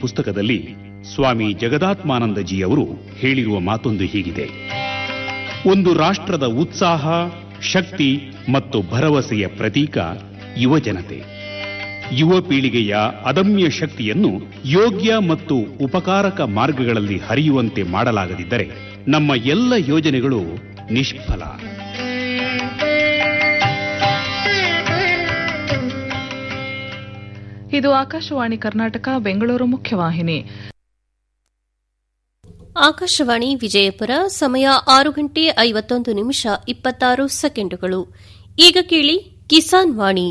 ಪುಸ್ತಕದಲ್ಲಿ ಸ್ವಾಮಿ ಜಗದಾತ್ಮಾನಂದಜಿಯವರು ಹೇಳಿರುವ ಮಾತೊಂದು ಹೀಗಿದೆ ಒಂದು ರಾಷ್ಟ್ರದ ಉತ್ಸಾಹ ಶಕ್ತಿ ಮತ್ತು ಭರವಸೆಯ ಪ್ರತೀಕ ಯುವಜನತೆ ಯುವ ಪೀಳಿಗೆಯ ಅದಮ್ಯ ಶಕ್ತಿಯನ್ನು ಯೋಗ್ಯ ಮತ್ತು ಉಪಕಾರಕ ಮಾರ್ಗಗಳಲ್ಲಿ ಹರಿಯುವಂತೆ ಮಾಡಲಾಗದಿದ್ದರೆ ನಮ್ಮ ಎಲ್ಲ ಯೋಜನೆಗಳು ನಿಷ್ಫಲ ಇದು ಆಕಾಶವಾಣಿ ಕರ್ನಾಟಕ ಬೆಂಗಳೂರು ಮುಖ್ಯವಾಹಿನಿ ಆಕಾಶವಾಣಿ ವಿಜಯಪುರ ಸಮಯ ಆರು ಗಂಟೆ ಐವತ್ತೊಂದು ನಿಮಿಷ ಇಪ್ಪತ್ತಾರು ಸೆಕೆಂಡುಗಳು ಈಗ ಕೇಳಿ ಕಿಸಾನ್ ವಾಣಿ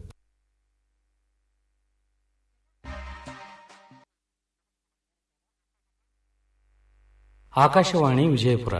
ಆಕಾಶವಾಣಿ ವಿಜಯಪುರ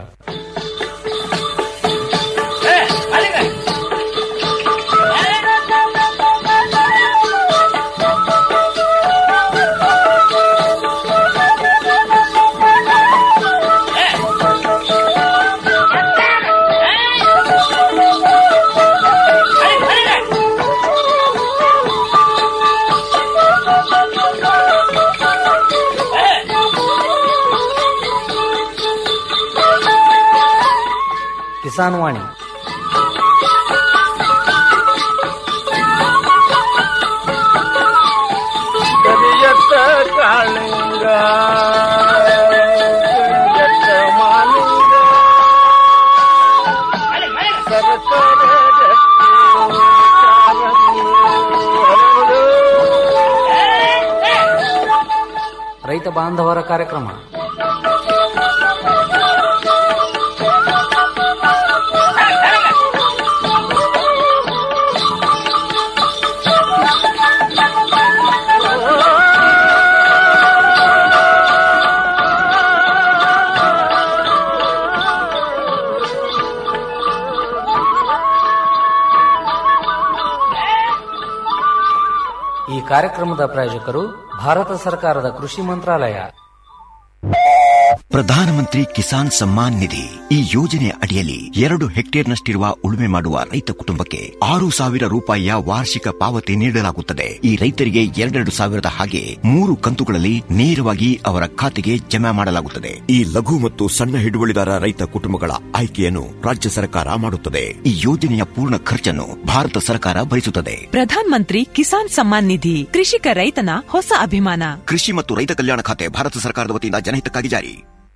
ಕಿಸಾನ್ ವಾಣಿ ಕರಿಯತ್ತ ಕಾಳಿಂಗ ಕರಿಯತ್ತ ಮಾಲಿಂಗ ಸರಸರ ರಕ್ತಿ ಕಾಲಂಗಿ ಹರಡು. ರೈತ ಬಾಂಧವರ ಕಾರ್ಯಕ್ರಮ ಈ ಕಾರ್ಯಕ್ರಮದ ಪ್ರಾಯೋಜಕರು ಭಾರತ ಸರ್ಕಾರದ ಕೃಷಿ ಮಂತ್ರಾಲಯ ಪ್ರಧಾನಮಂತ್ರಿ ಕಿಸಾನ್ ಸಮ್ಮಾನ್ ನಿಧಿ ಈ ಯೋಜನೆ ಅಡಿಯಲ್ಲಿ ಎರಡು ಹೆಕ್ಟೇರ್ನಷ್ಟಿರುವ ಉಳುಮೆ ಮಾಡುವ ರೈತ ಕುಟುಂಬಕ್ಕೆ ಆರು ಸಾವಿರ ರೂಪಾಯಿಯ ವಾರ್ಷಿಕ ಪಾವತಿ ನೀಡಲಾಗುತ್ತದೆ ಈ ರೈತರಿಗೆ ಎರಡೆರಡು ಸಾವಿರದ ಹಾಗೆ ಮೂರು ಕಂತುಗಳಲ್ಲಿ ನೇರವಾಗಿ ಅವರ ಖಾತೆಗೆ ಜಮಾ ಮಾಡಲಾಗುತ್ತದೆ ಈ ಲಘು ಮತ್ತು ಸಣ್ಣ ಹಿಡುವಳಿದಾರ ರೈತ ಕುಟುಂಬಗಳ ಆಯ್ಕೆಯನ್ನು ರಾಜ್ಯ ಸರ್ಕಾರ ಮಾಡುತ್ತದೆ ಈ ಯೋಜನೆಯ ಪೂರ್ಣ ಖರ್ಚನ್ನು ಭಾರತ ಸರ್ಕಾರ ಭರಿಸುತ್ತದೆ ಪ್ರಧಾನ್ ಮಂತ್ರಿ ಕಿಸಾನ್ ಸಮ್ಮಾನ್ ನಿಧಿ ಕೃಷಿಕ ರೈತನ ಹೊಸ ಅಭಿಮಾನ ಕೃಷಿ ಮತ್ತು ರೈತ ಕಲ್ಯಾಣ ಖಾತೆ ಭಾರತ ಸರ್ಕಾರದ ವತಿಯಿಂದ ಜನಹಿತಕ್ಕಾಗಿ ಜಾರಿ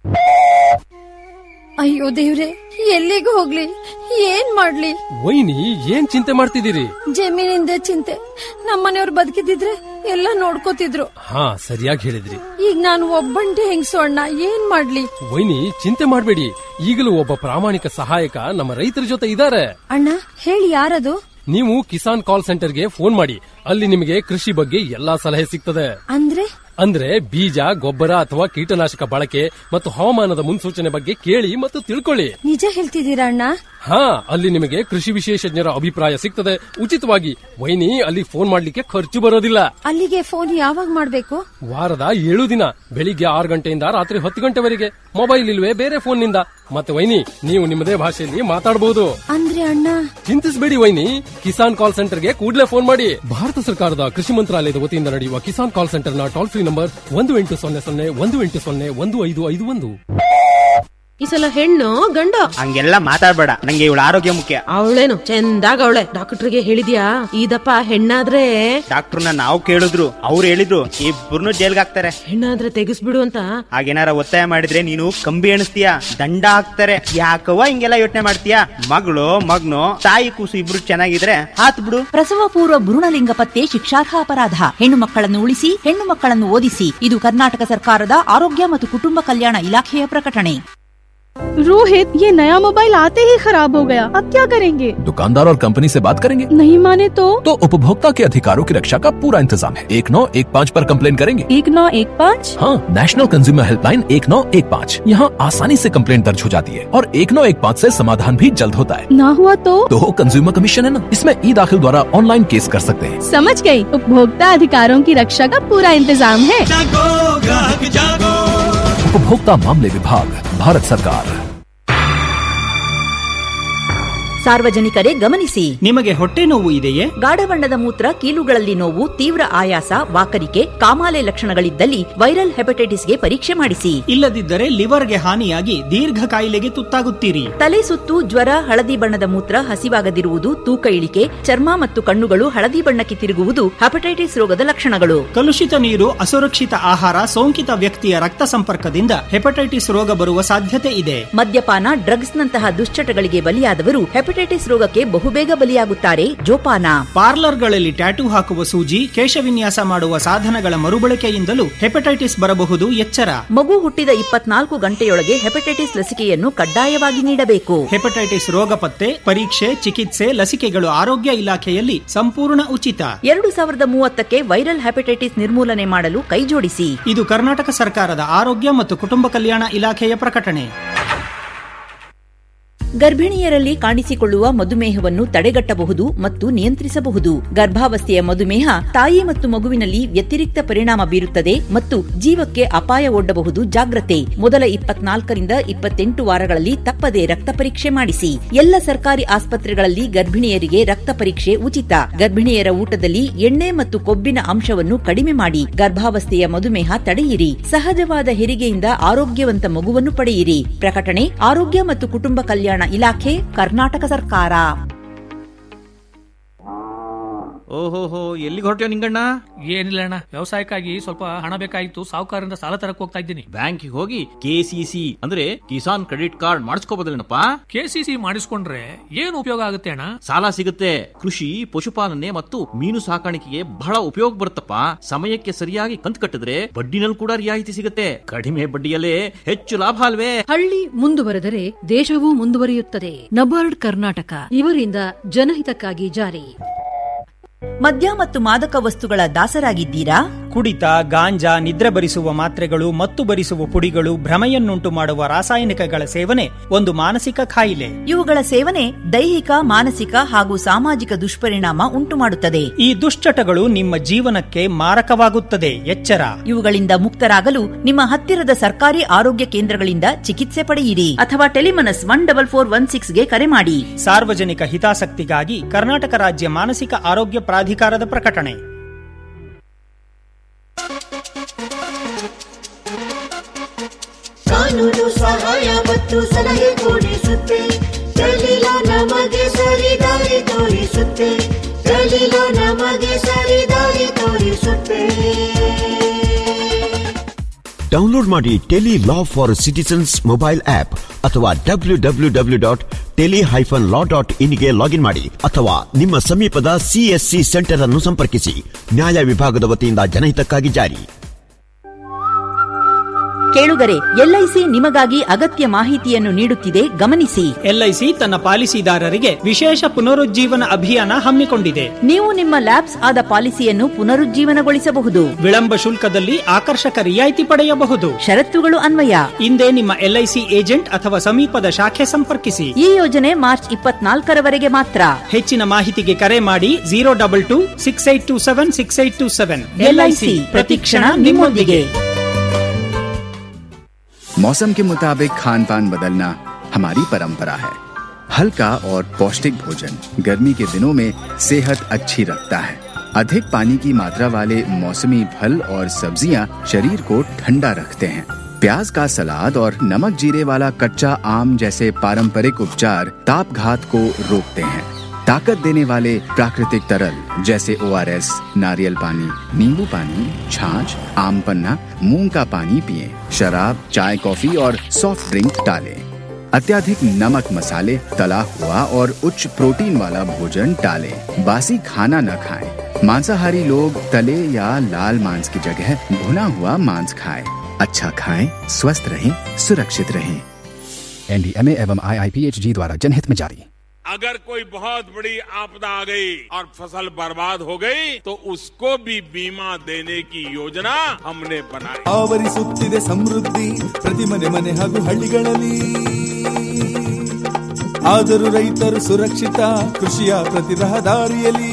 ಅಯ್ಯೋ ದೇವ್ರೆ ಎಲ್ಲಿಗೆ ಹೋಗ್ಲಿ ಏನ್ ಮಾಡ್ಲಿ ವೈನಿ ಏನ್ ಚಿಂತೆ ಮಾಡ್ತಿದ್ದೀರಿ ಜಮೀನಿಂದ ಚಿಂತೆ ನಮ್ಮನೆಯವ್ರು ಬದುಕಿದಿದ್ರೆ ಎಲ್ಲ ನೋಡ್ಕೋತಿದ್ರು ಹಾ ಸರಿಯಾಗಿ ಹೇಳಿದ್ರಿ ಈಗ ನಾನು ಒಬ್ಬಂಟಿ ಹೆಂಗ್ಸು ಅಣ್ಣ ಏನ್ ಮಾಡ್ಲಿ ವೈನಿ ಚಿಂತೆ ಮಾಡ್ಬೇಡಿ ಈಗಲೂ ಒಬ್ಬ ಪ್ರಾಮಾಣಿಕ ಸಹಾಯಕ ನಮ್ಮ ರೈತರ ಜೊತೆ ಇದ್ದಾರೆ ಅಣ್ಣ ಹೇಳಿ ಯಾರದು ನೀವು ಕಿಸಾನ್ ಕಾಲ್ ಸೆಂಟರ್ಗೆ ಫೋನ್ ಮಾಡಿ ಅಲ್ಲಿ ನಿಮಗೆ ಕೃಷಿ ಬಗ್ಗೆ ಎಲ್ಲಾ ಸಲಹೆ ಸಿಗ್ತದೆ ಅಂದ್ರೆ ಅಂದ್ರೆ ಬೀಜ ಗೊಬ್ಬರ ಅಥವಾ ಕೀಟನಾಶಕ ಬಳಕೆ ಮತ್ತು ಹವಾಮಾನದ ಮುನ್ಸೂಚನೆ ಬಗ್ಗೆ ಕೇಳಿ ಮತ್ತು ತಿಳ್ಕೊಳ್ಳಿ ನಿಜ ಹೇಳ್ತಿದ್ದೀರಾ ಅಣ್ಣ ಹಾ ಅಲ್ಲಿ ನಿಮಗೆ ಕೃಷಿ ವಿಶೇಷಜ್ಞರ ಅಭಿಪ್ರಾಯ ಸಿಗ್ತದೆ ಉಚಿತವಾಗಿ ವೈನಿ ಅಲ್ಲಿ ಫೋನ್ ಮಾಡ್ಲಿಕ್ಕೆ ಖರ್ಚು ಬರೋದಿಲ್ಲ ಅಲ್ಲಿಗೆ ಫೋನ್ ಯಾವಾಗ ಮಾಡ್ಬೇಕು ವಾರದ ಏಳು ದಿನ ಬೆಳಿಗ್ಗೆ ಆರು ಗಂಟೆಯಿಂದ ರಾತ್ರಿ ಹತ್ತು ಗಂಟೆವರೆಗೆ ಮೊಬೈಲ್ ಇಲ್ವೇ ಬೇರೆ ಫೋನ್ ನಿಂದ ಮತ್ತೆ ವೈನಿ ನೀವು ನಿಮ್ಮದೇ ಭಾಷೆಯಲ್ಲಿ ಮಾತಾಡಬಹುದು ಅಂದ್ರೆ ಅಣ್ಣ ಚಿಂತಿಸಬೇಡಿ ವೈನಿ ಕಿಸಾನ್ ಕಾಲ್ ಸೆಂಟರ್ಗೆ ಕೂಡಲೇ ಫೋನ್ ಮಾಡಿ ಭಾರತ ಸರ್ಕಾರದ ಕೃಷಿ ಮಂತ್ರಾಲಯದ ವತಿಯಿಂದ ನಡೆಯುವ ಕಿಸಾನ್ ಕಾಲ್ ಸೆಂಟರ್ನ ಟೋಲ್ ಫ್ರೀ ನಂಬರ್ ಒಂದು ಎಂಟು ಸೊನ್ನೆ ಸೊನ್ನೆ ಒಂದು ಎಂಟು ಸೊನ್ನೆ ಒಂದು ಐದು ಐದು ಒಂದು ಈ ಸಲ ಹೆಣ್ಣು ಗಂಡು ಹಂಗೆಲ್ಲ ಮಾತಾಡ್ಬೇಡ ನಂಗೆ ಇವಳ ಆರೋಗ್ಯ ಮುಖ್ಯ ಅವಳೇನು ಚಂದಾಗ ಅವಳೆ ಡಾಕ್ಟರ್ಗೆ ಹೇಳಿದ್ಯಾ ಇದಪ್ಪ ಹೆಣ್ಣಾದ್ರೆ ಡಾಕ್ಟರ್ನ ನಾವು ಕೇಳಿದ್ರು ಅವ್ರು ಹೇಳಿದ್ರು ಇಬ್ಬರನ್ನು ಜೈಲ್ಗೆ ಹಾಕ್ತಾರೆ ಹೆಣ್ಣಾದ್ರೆ ತೆಗಿಸ್ಬಿಡು ಅಂತ ಹಾಗೇನಾರ ಒತ್ತಾಯ ಮಾಡಿದ್ರೆ ನೀನು ಕಂಬಿ ಎಣಿಸ್ತೀಯ ದಂಡ ಹಾಕ್ತಾರೆ ಯಾಕವ್ವ ಹಿಂಗೆಲ್ಲ ಯೋಚನೆ ಮಾಡ್ತೀಯ ಮಗಳು ಮಗ್ನು ತಾಯಿ ಕೂಸು ಇಬ್ರು ಚೆನ್ನಾಗಿದ್ರೆ ಹಾತ್ ಬಿಡು ಪ್ರಸವ ಪೂರ್ವ ಭ್ರೂಣಲಿಂಗ ಪತ್ತೆ ಶಿಕ್ಷಾರ್ಹ ಅಪರಾಧ ಹೆಣ್ಣು ಮಕ್ಕಳನ್ನು ಉಳಿಸಿ ಹೆಣ್ಣು ಮಕ್ಕಳನ್ನು ಓದಿಸಿ ಇದು ಕರ್ನಾಟಕ ಸರ್ಕಾರದ ಆರೋಗ್ಯ ಮತ್ತು ಕುಟುಂಬ ಕಲ್ಯಾಣ ಇಲಾಖೆಯ ಪ್ರಕಟಣೆ रोहित ये नया मोबाइल आते ही खराब हो गया अब क्या करेंगे दुकानदार और कंपनी से बात करेंगे नहीं माने तो तो उपभोक्ता के अधिकारों की रक्षा का पूरा इंतजाम है एक नौ एक पाँच पर कंप्लेन करेंगे एक नौ एक पाँच हाँ नेशनल कंज्यूमर हेल्पलाइन एक नौ एक पाँच यहाँ आसानी से कंप्लेन दर्ज हो जाती है और एक नौ एक पाँच ऐसी समाधान भी जल्द होता है ना हुआ तो तो कंज्यूमर कमीशन है ना इसमें ई दाखिल द्वारा ऑनलाइन केस कर सकते हैं समझ गई उपभोक्ता अधिकारों की रक्षा का पूरा इंतजाम है उपभोक्ता मामले विभाग भारत सरकार ಸಾರ್ವಜನಿಕರೇ ಗಮನಿಸಿ ನಿಮಗೆ ಹೊಟ್ಟೆ ನೋವು ಇದೆಯೇ ಗಾಢ ಬಣ್ಣದ ಮೂತ್ರ ಕೀಲುಗಳಲ್ಲಿ ನೋವು ತೀವ್ರ ಆಯಾಸ ವಾಕರಿಕೆ ಕಾಮಾಲೆ ಲಕ್ಷಣಗಳಿದ್ದಲ್ಲಿ ವೈರಲ್ ಹೆಪಟೈಟಿಸ್ಗೆ ಪರೀಕ್ಷೆ ಮಾಡಿಸಿ ಇಲ್ಲದಿದ್ದರೆ ಲಿವರ್ಗೆ ಹಾನಿಯಾಗಿ ದೀರ್ಘ ಕಾಯಿಲೆಗೆ ತುತ್ತಾಗುತ್ತೀರಿ ತಲೆ ಸುತ್ತು ಜ್ವರ ಹಳದಿ ಬಣ್ಣದ ಮೂತ್ರ ಹಸಿವಾಗದಿರುವುದು ತೂಕ ಇಳಿಕೆ ಚರ್ಮ ಮತ್ತು ಕಣ್ಣುಗಳು ಹಳದಿ ಬಣ್ಣಕ್ಕೆ ತಿರುಗುವುದು ಹೆಪಟೈಟಿಸ್ ರೋಗದ ಲಕ್ಷಣಗಳು ಕಲುಷಿತ ನೀರು ಅಸುರಕ್ಷಿತ ಆಹಾರ ಸೋಂಕಿತ ವ್ಯಕ್ತಿಯ ರಕ್ತ ಸಂಪರ್ಕದಿಂದ ಹೆಪಟೈಟಿಸ್ ರೋಗ ಬರುವ ಸಾಧ್ಯತೆ ಇದೆ ಮದ್ಯಪಾನ ಡ್ರಗ್ಸ್ ನಂತಹ ದುಶ್ಚಟಗಳಿಗೆ ಬಲಿಯಾದವರು ಹೆಪಟೈಟಿಸ್ ರೋಗಕ್ಕೆ ಬಹುಬೇಗ ಬಲಿಯಾಗುತ್ತಾರೆ ಜೋಪಾನ ಪಾರ್ಲರ್ಗಳಲ್ಲಿ ಟ್ಯಾಟೂ ಹಾಕುವ ಸೂಜಿ ಕೇಶವಿನ್ಯಾಸ ಮಾಡುವ ಸಾಧನಗಳ ಮರುಬಳಕೆಯಿಂದಲೂ ಹೆಪಟೈಟಿಸ್ ಬರಬಹುದು ಎಚ್ಚರ ಮಗು ಹುಟ್ಟಿದ ಇಪ್ಪತ್ನಾಲ್ಕು ಗಂಟೆಯೊಳಗೆ ಹೆಪಟೈಟಿಸ್ ಲಸಿಕೆಯನ್ನು ಕಡ್ಡಾಯವಾಗಿ ನೀಡಬೇಕು ಹೆಪಟೈಟಿಸ್ ರೋಗ ಪತ್ತೆ ಪರೀಕ್ಷೆ ಚಿಕಿತ್ಸೆ ಲಸಿಕೆಗಳು ಆರೋಗ್ಯ ಇಲಾಖೆಯಲ್ಲಿ ಸಂಪೂರ್ಣ ಉಚಿತ ಎರಡು ಸಾವಿರದ ಮೂವತ್ತಕ್ಕೆ ವೈರಲ್ ಹೆಪಟೈಟಿಸ್ ನಿರ್ಮೂಲನೆ ಮಾಡಲು ಕೈಜೋಡಿಸಿ ಇದು ಕರ್ನಾಟಕ ಸರ್ಕಾರದ ಆರೋಗ್ಯ ಮತ್ತು ಕುಟುಂಬ ಕಲ್ಯಾಣ ಇಲಾಖೆಯ ಪ್ರಕಟಣೆ ಗರ್ಭಿಣಿಯರಲ್ಲಿ ಕಾಣಿಸಿಕೊಳ್ಳುವ ಮಧುಮೇಹವನ್ನು ತಡೆಗಟ್ಟಬಹುದು ಮತ್ತು ನಿಯಂತ್ರಿಸಬಹುದು ಗರ್ಭಾವಸ್ಥೆಯ ಮಧುಮೇಹ ತಾಯಿ ಮತ್ತು ಮಗುವಿನಲ್ಲಿ ವ್ಯತಿರಿಕ್ತ ಪರಿಣಾಮ ಬೀರುತ್ತದೆ ಮತ್ತು ಜೀವಕ್ಕೆ ಅಪಾಯ ಒಡ್ಡಬಹುದು ಜಾಗ್ರತೆ ಮೊದಲ ಇಪ್ಪತ್ನಾಲ್ಕರಿಂದ ಇಪ್ಪತ್ತೆಂಟು ವಾರಗಳಲ್ಲಿ ತಪ್ಪದೆ ರಕ್ತ ಪರೀಕ್ಷೆ ಮಾಡಿಸಿ ಎಲ್ಲ ಸರ್ಕಾರಿ ಆಸ್ಪತ್ರೆಗಳಲ್ಲಿ ಗರ್ಭಿಣಿಯರಿಗೆ ರಕ್ತ ಪರೀಕ್ಷೆ ಉಚಿತ ಗರ್ಭಿಣಿಯರ ಊಟದಲ್ಲಿ ಎಣ್ಣೆ ಮತ್ತು ಕೊಬ್ಬಿನ ಅಂಶವನ್ನು ಕಡಿಮೆ ಮಾಡಿ ಗರ್ಭಾವಸ್ಥೆಯ ಮಧುಮೇಹ ತಡೆಯಿರಿ ಸಹಜವಾದ ಹೆರಿಗೆಯಿಂದ ಆರೋಗ್ಯವಂತ ಮಗುವನ್ನು ಪಡೆಯಿರಿ ಪ್ರಕಟಣೆ ಆರೋಗ್ಯ ಮತ್ತು ಕುಟುಂಬ ಕಲ್ಯಾಣ ಇಲಾಖೆ ಕರ್ನಾಟಕ ಸರ್ಕಾರ ಓಹೋಹೋ ಎಲ್ಲಿಗೆ ಹೊರಟ್ಯೋ ನಿಂಗಣ್ಣ ಏನಿಲ್ಲ ಅಣ್ಣ ವ್ಯವಸಾಯಕ್ಕಾಗಿ ಸ್ವಲ್ಪ ಹಣ ಬೇಕಾಗಿತ್ತು ಸಾಹುಕಾರರಿಂದ ಸಾಲ ತರಕ್ ಹೋಗ್ತಾ ಇದ್ದೀನಿ ಬ್ಯಾಂಕಿಗೆ ಹೋಗಿ ಕೆಸಿಸಿ ಅಂದ್ರೆ ಕಿಸಾನ್ ಕ್ರೆಡಿಟ್ ಕಾರ್ಡ್ ಮಾಡಿಸ್ಕೋಬೋದಲ್ಲೇನಪ್ಪ ಕೆಸಿಸಿ ಮಾಡಿಸ್ಕೊಂಡ್ರೆ ಏನು ಉಪಯೋಗ ಆಗುತ್ತೆ ಅಣ್ಣ ಸಾಲ ಸಿಗುತ್ತೆ ಕೃಷಿ ಪಶುಪಾಲನೆ ಮತ್ತು ಮೀನು ಸಾಕಾಣಿಕೆಗೆ ಬಹಳ ಉಪಯೋಗ ಬರುತ್ತಪ್ಪ ಸಮಯಕ್ಕೆ ಸರಿಯಾಗಿ ಕಂತು ಕಟ್ಟಿದ್ರೆ ಬಡ್ಡಿನಲ್ಲಿ ಕೂಡ ರಿಯಾಯಿತಿ ಸಿಗುತ್ತೆ ಕಡಿಮೆ ಬಡ್ಡಿಯಲ್ಲೇ ಹೆಚ್ಚು ಲಾಭ ಅಲ್ವೇ ಹಳ್ಳಿ ಮುಂದುವರೆದರೆ ದೇಶವೂ ಮುಂದುವರಿಯುತ್ತದೆ ನಬಾರ್ಡ್ ಕರ್ನಾಟಕ ಇವರಿಂದ ಜನಹಿತಕ್ಕಾಗಿ ಜಾರಿ ಮದ್ಯ ಮತ್ತು ಮಾದಕ ವಸ್ತುಗಳ ದಾಸರಾಗಿದ್ದೀರಾ ಕುಡಿತ ಗಾಂಜಾ ನಿದ್ರೆ ಬರಿಸುವ ಮಾತ್ರೆಗಳು ಮತ್ತು ಬರಿಸುವ ಪುಡಿಗಳು ಭ್ರಮೆಯನ್ನುಂಟು ಮಾಡುವ ರಾಸಾಯನಿಕಗಳ ಸೇವನೆ ಒಂದು ಮಾನಸಿಕ ಕಾಯಿಲೆ ಇವುಗಳ ಸೇವನೆ ದೈಹಿಕ ಮಾನಸಿಕ ಹಾಗೂ ಸಾಮಾಜಿಕ ದುಷ್ಪರಿಣಾಮ ಉಂಟುಮಾಡುತ್ತದೆ ಈ ದುಶ್ಚಟಗಳು ನಿಮ್ಮ ಜೀವನಕ್ಕೆ ಮಾರಕವಾಗುತ್ತದೆ ಎಚ್ಚರ ಇವುಗಳಿಂದ ಮುಕ್ತರಾಗಲು ನಿಮ್ಮ ಹತ್ತಿರದ ಸರ್ಕಾರಿ ಆರೋಗ್ಯ ಕೇಂದ್ರಗಳಿಂದ ಚಿಕಿತ್ಸೆ ಪಡೆಯಿರಿ ಅಥವಾ Tele MANAS one double four one ಸಿಕ್ಸ್ಗೆ ಕರೆ ಮಾಡಿ ಸಾರ್ವಜನಿಕ ಹಿತಾಸಕ್ತಿಗಾಗಿ ಕರ್ನಾಟಕ ರಾಜ್ಯ ಮಾನಸಿಕ ಆರೋಗ್ಯ ಪ್ರಾಧಿಕಾರದ ಪ್ರಕಟಣೆ ಕಾನೂನು ಸಹಾಯ ಮತ್ತು ಸಲಹೆ ಕೊಡಿಸುತ್ತೆ ದಲಿಲ ನಮಗೆ ಸರಿದಾರಿ ತೋರಿಸುತ್ತೆ ದಲಿಲ ನಮಗೆ ಸರಿದಾರಿ ತೋರಿಸುತ್ತೆ ಡೌನ್ಲೋಡ್ ಮಾಡಿ tele law for citizens mobile app ಅಥವಾ W W W dot tele hyphen law dot ಇನ್ಗೆ ಲಾಗಿನ್ ಮಾಡಿ ಅಥವಾ ನಿಮ್ಮ ಸಮೀಪದ ಸಿಎಸ್ಸಿ ಸೆಂಟರ್ ಅನ್ನು ಸಂಪರ್ಕಿಸಿ ನ್ಯಾಯ ವಿಭಾಗದ ವತಿಯಿಂದ ಜನಹಿತಕ್ಕಾಗಿ ಜಾರಿ ಕೇಳುಗರೆ ಎಲ್ಐಸಿ ನಿಮಗಾಗಿ ಅಗತ್ಯ ಮಾಹಿತಿಯನ್ನು ನೀಡುತ್ತಿದೆ ಗಮನಿಸಿ ಎಲ್ಐಸಿ ತನ್ನ ಪಾಲಿಸಿದಾರರಿಗೆ ವಿಶೇಷ ಪುನರುಜ್ಜೀವನ ಅಭಿಯಾನ ಹಮ್ಮಿಕೊಂಡಿದೆ ನೀವು ನಿಮ್ಮ ಲ್ಯಾಬ್ಸ್ ಆದ ಪಾಲಿಸಿಯನ್ನು ಪುನರುಜ್ಜೀವನಗೊಳಿಸಬಹುದು ವಿಳಂಬ ಶುಲ್ಕದಲ್ಲಿ ಆಕರ್ಷಕ ರಿಯಾಯಿತಿ ಪಡೆಯಬಹುದು ಷರತ್ತುಗಳು ಅನ್ವಯ ಹಿಂದೆ ನಿಮ್ಮ ಎಲ್ಐಸಿ ಏಜೆಂಟ್ ಅಥವಾ ಸಮೀಪದ ಶಾಖೆ ಸಂಪರ್ಕಿಸಿ ಈ ಯೋಜನೆ ಮಾರ್ಚ್ ಇಪ್ಪತ್ನಾಲ್ಕರವರೆಗೆ ಮಾತ್ರ ಹೆಚ್ಚಿನ ಮಾಹಿತಿಗೆ ಕರೆ ಮಾಡಿ zero double two six eight two seven six eight two seven LIC ಪ್ರತಿಕ್ಷಣ ನಿಮ್ಮೊಂದಿಗೆ मौसम के मुताबिक खान पान बदलना हमारी परंपरा है हल्का और पौष्टिक भोजन गर्मी के दिनों में सेहत अच्छी रखता है अधिक पानी की मात्रा वाले मौसमी फल और सब्जियां शरीर को ठंडा रखते हैं प्याज का सलाद और नमक जीरे वाला कच्चा आम जैसे पारंपरिक उपचार ताप घात को रोकते हैं ताकत देने वाले प्राकृतिक तरल जैसे ओ नारियल पानी नींबू पानी छाछ आम पन्ना मूंग का पानी पिए शराब चाय कॉफी और सॉफ्ट ड्रिंक टालें अत्याधिक नमक मसाले तला हुआ और उच्च प्रोटीन वाला भोजन टालें बासी खाना न खाएं मांसाहारी लोग तले या लाल मांस की जगह भुना हुआ मांस खाएं अच्छा खाएं स्वस्थ रहें सुरक्षित रहें एनडीएमए एवं आईआईपीएचजी द्वारा जनहित में जारी अगर कोई बहुत बड़ी आपदा आ गई और फसल बर्बाद हो गई तो उसको भी बीमा देने की योजना हमने बनाई ಆವರಿಸುತ್ತಿದೆ ಸಮೃದ್ಧಿ ಪ್ರತಿ ಮನೆ ಮನೆ ಹಾಗೂ ಹಳ್ಳಿಗಳಲ್ಲಿ ಆದರೂ ರೈತರು ಸುರಕ್ಷಿತ ಕೃಷಿಯ ಪ್ರತಿ ರಹದಾರಿಯಲ್ಲಿ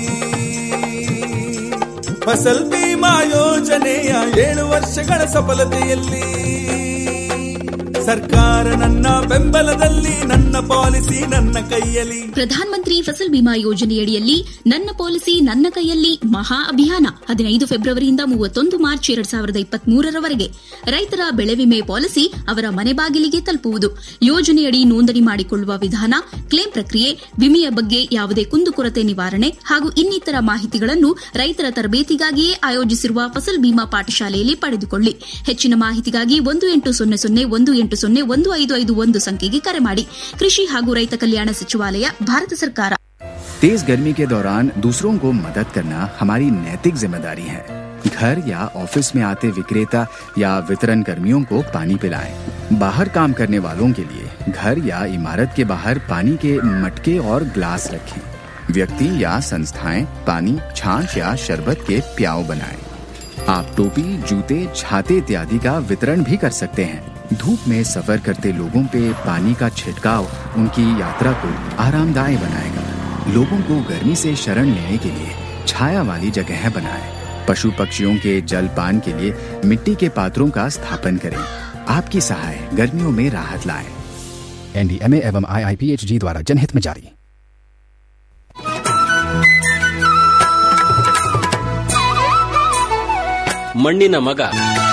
ಫಸಲ್ ಬಿಮಾ ಯೋಜನೆಯ ಏಳು ವರ್ಷಗಳ ಸಫಲತೆಯಲ್ಲಿ ಸರ್ಕಾರ ನನ್ನ ಬೆಂಬಲದಲ್ಲಿ ನನ್ನ ಪಾಲಿಸಿ ನನ್ನ ಕೈಯಲ್ಲಿ ಪ್ರಧಾನ ಮಂತ್ರಿ ಫಸಲ್ ಬಿಮಾ ಯೋಜನೆಯಡಿಯಲ್ಲಿ ನನ್ನ ಪಾಲಿಸಿ ನನ್ನ ಕೈಯಲ್ಲಿ ಮಹಾ ಅಭಿಯಾನ ಹದಿನೈದು ಫೆಬ್ರವರಿಯಿಂದ ಮೂವತ್ತೊಂದು ಮಾರ್ಚ್ ಎರಡ್ ಸಾವಿರದ ಇಪ್ಪತ್ತ್ ಮೂರರವರೆಗೆ ರೈತರ ಬೆಳೆ ವಿಮೆ ಪಾಲಿಸಿ ಅವರ ಮನೆ ಬಾಗಿಲಿಗೆ ತಲುಪುವುದು ಯೋಜನೆಯಡಿ ನೋಂದಣಿ ಮಾಡಿಕೊಳ್ಳುವ ವಿಧಾನ ಕ್ಲೇಮ್ ಪ್ರಕ್ರಿಯೆ ವಿಮೆಯ ಬಗ್ಗೆ ಯಾವುದೇ ಕುಂದುಕೊರತೆ ನಿವಾರಣೆ ಹಾಗೂ ಇನ್ನಿತರ ಮಾಹಿತಿಗಳನ್ನು ರೈತರ ತರಬೇತಿಗಾಗಿಯೇ ಆಯೋಜಿಸಿರುವ ಫಸಲ್ ಬಿಮಾ ಪಾಠಶಾಲೆಯಲ್ಲಿ ಪಡೆದುಕೊಳ್ಳಿ ಹೆಚ್ಚಿನ ಮಾಹಿತಿಗಾಗಿ ಒಂದು ಎಂಟು ಸೊನ್ನೆ ಸೊನ್ನೆ ಒಂದು ಎಂಟು ಸೊನ್ನೆ ಒಂದು ಐದು ಐದು ಒಂದು ಸಂಖ್ಯೆಗೆ ಕರೆ ಮಾಡಿ ಕೃಷಿ ಹಾಗೂ ರೈತ ಕಲ್ಯಾಣ ಸಚಿವಾಲಯ ಭಾರತ ಸರ್ಕಾರ तेज गर्मी के दौरान दूसरों को मदद करना हमारी नैतिक जिम्मेदारी है घर या ऑफिस में आते विक्रेता या वितरण कर्मियों को पानी पिलाएं। बाहर काम करने वालों के लिए घर या इमारत के बाहर पानी के मटके और ग्लास रखें व्यक्ति या संस्थाएं पानी छाछ या शरबत के प्याव बनाएं। आप टोपी जूते छाते इत्यादि का वितरण भी कर सकते हैं धूप में सफर करते लोगों पे पानी का छिड़काव उनकी यात्रा को आरामदायी बनाएगा लोगों को गर्मी से शरण लेने के लिए छाया वाली जगह बनाएं। पशु पक्षियों के जल पान के लिए मिट्टी के पात्रों का स्थापन करें आपकी सहाय गर्मियों में राहत लाए एनडीएमए एवं आईआईपीएचजी द्वारा जनहित में जारी ಮಣ್ಣಿನ ಮಗ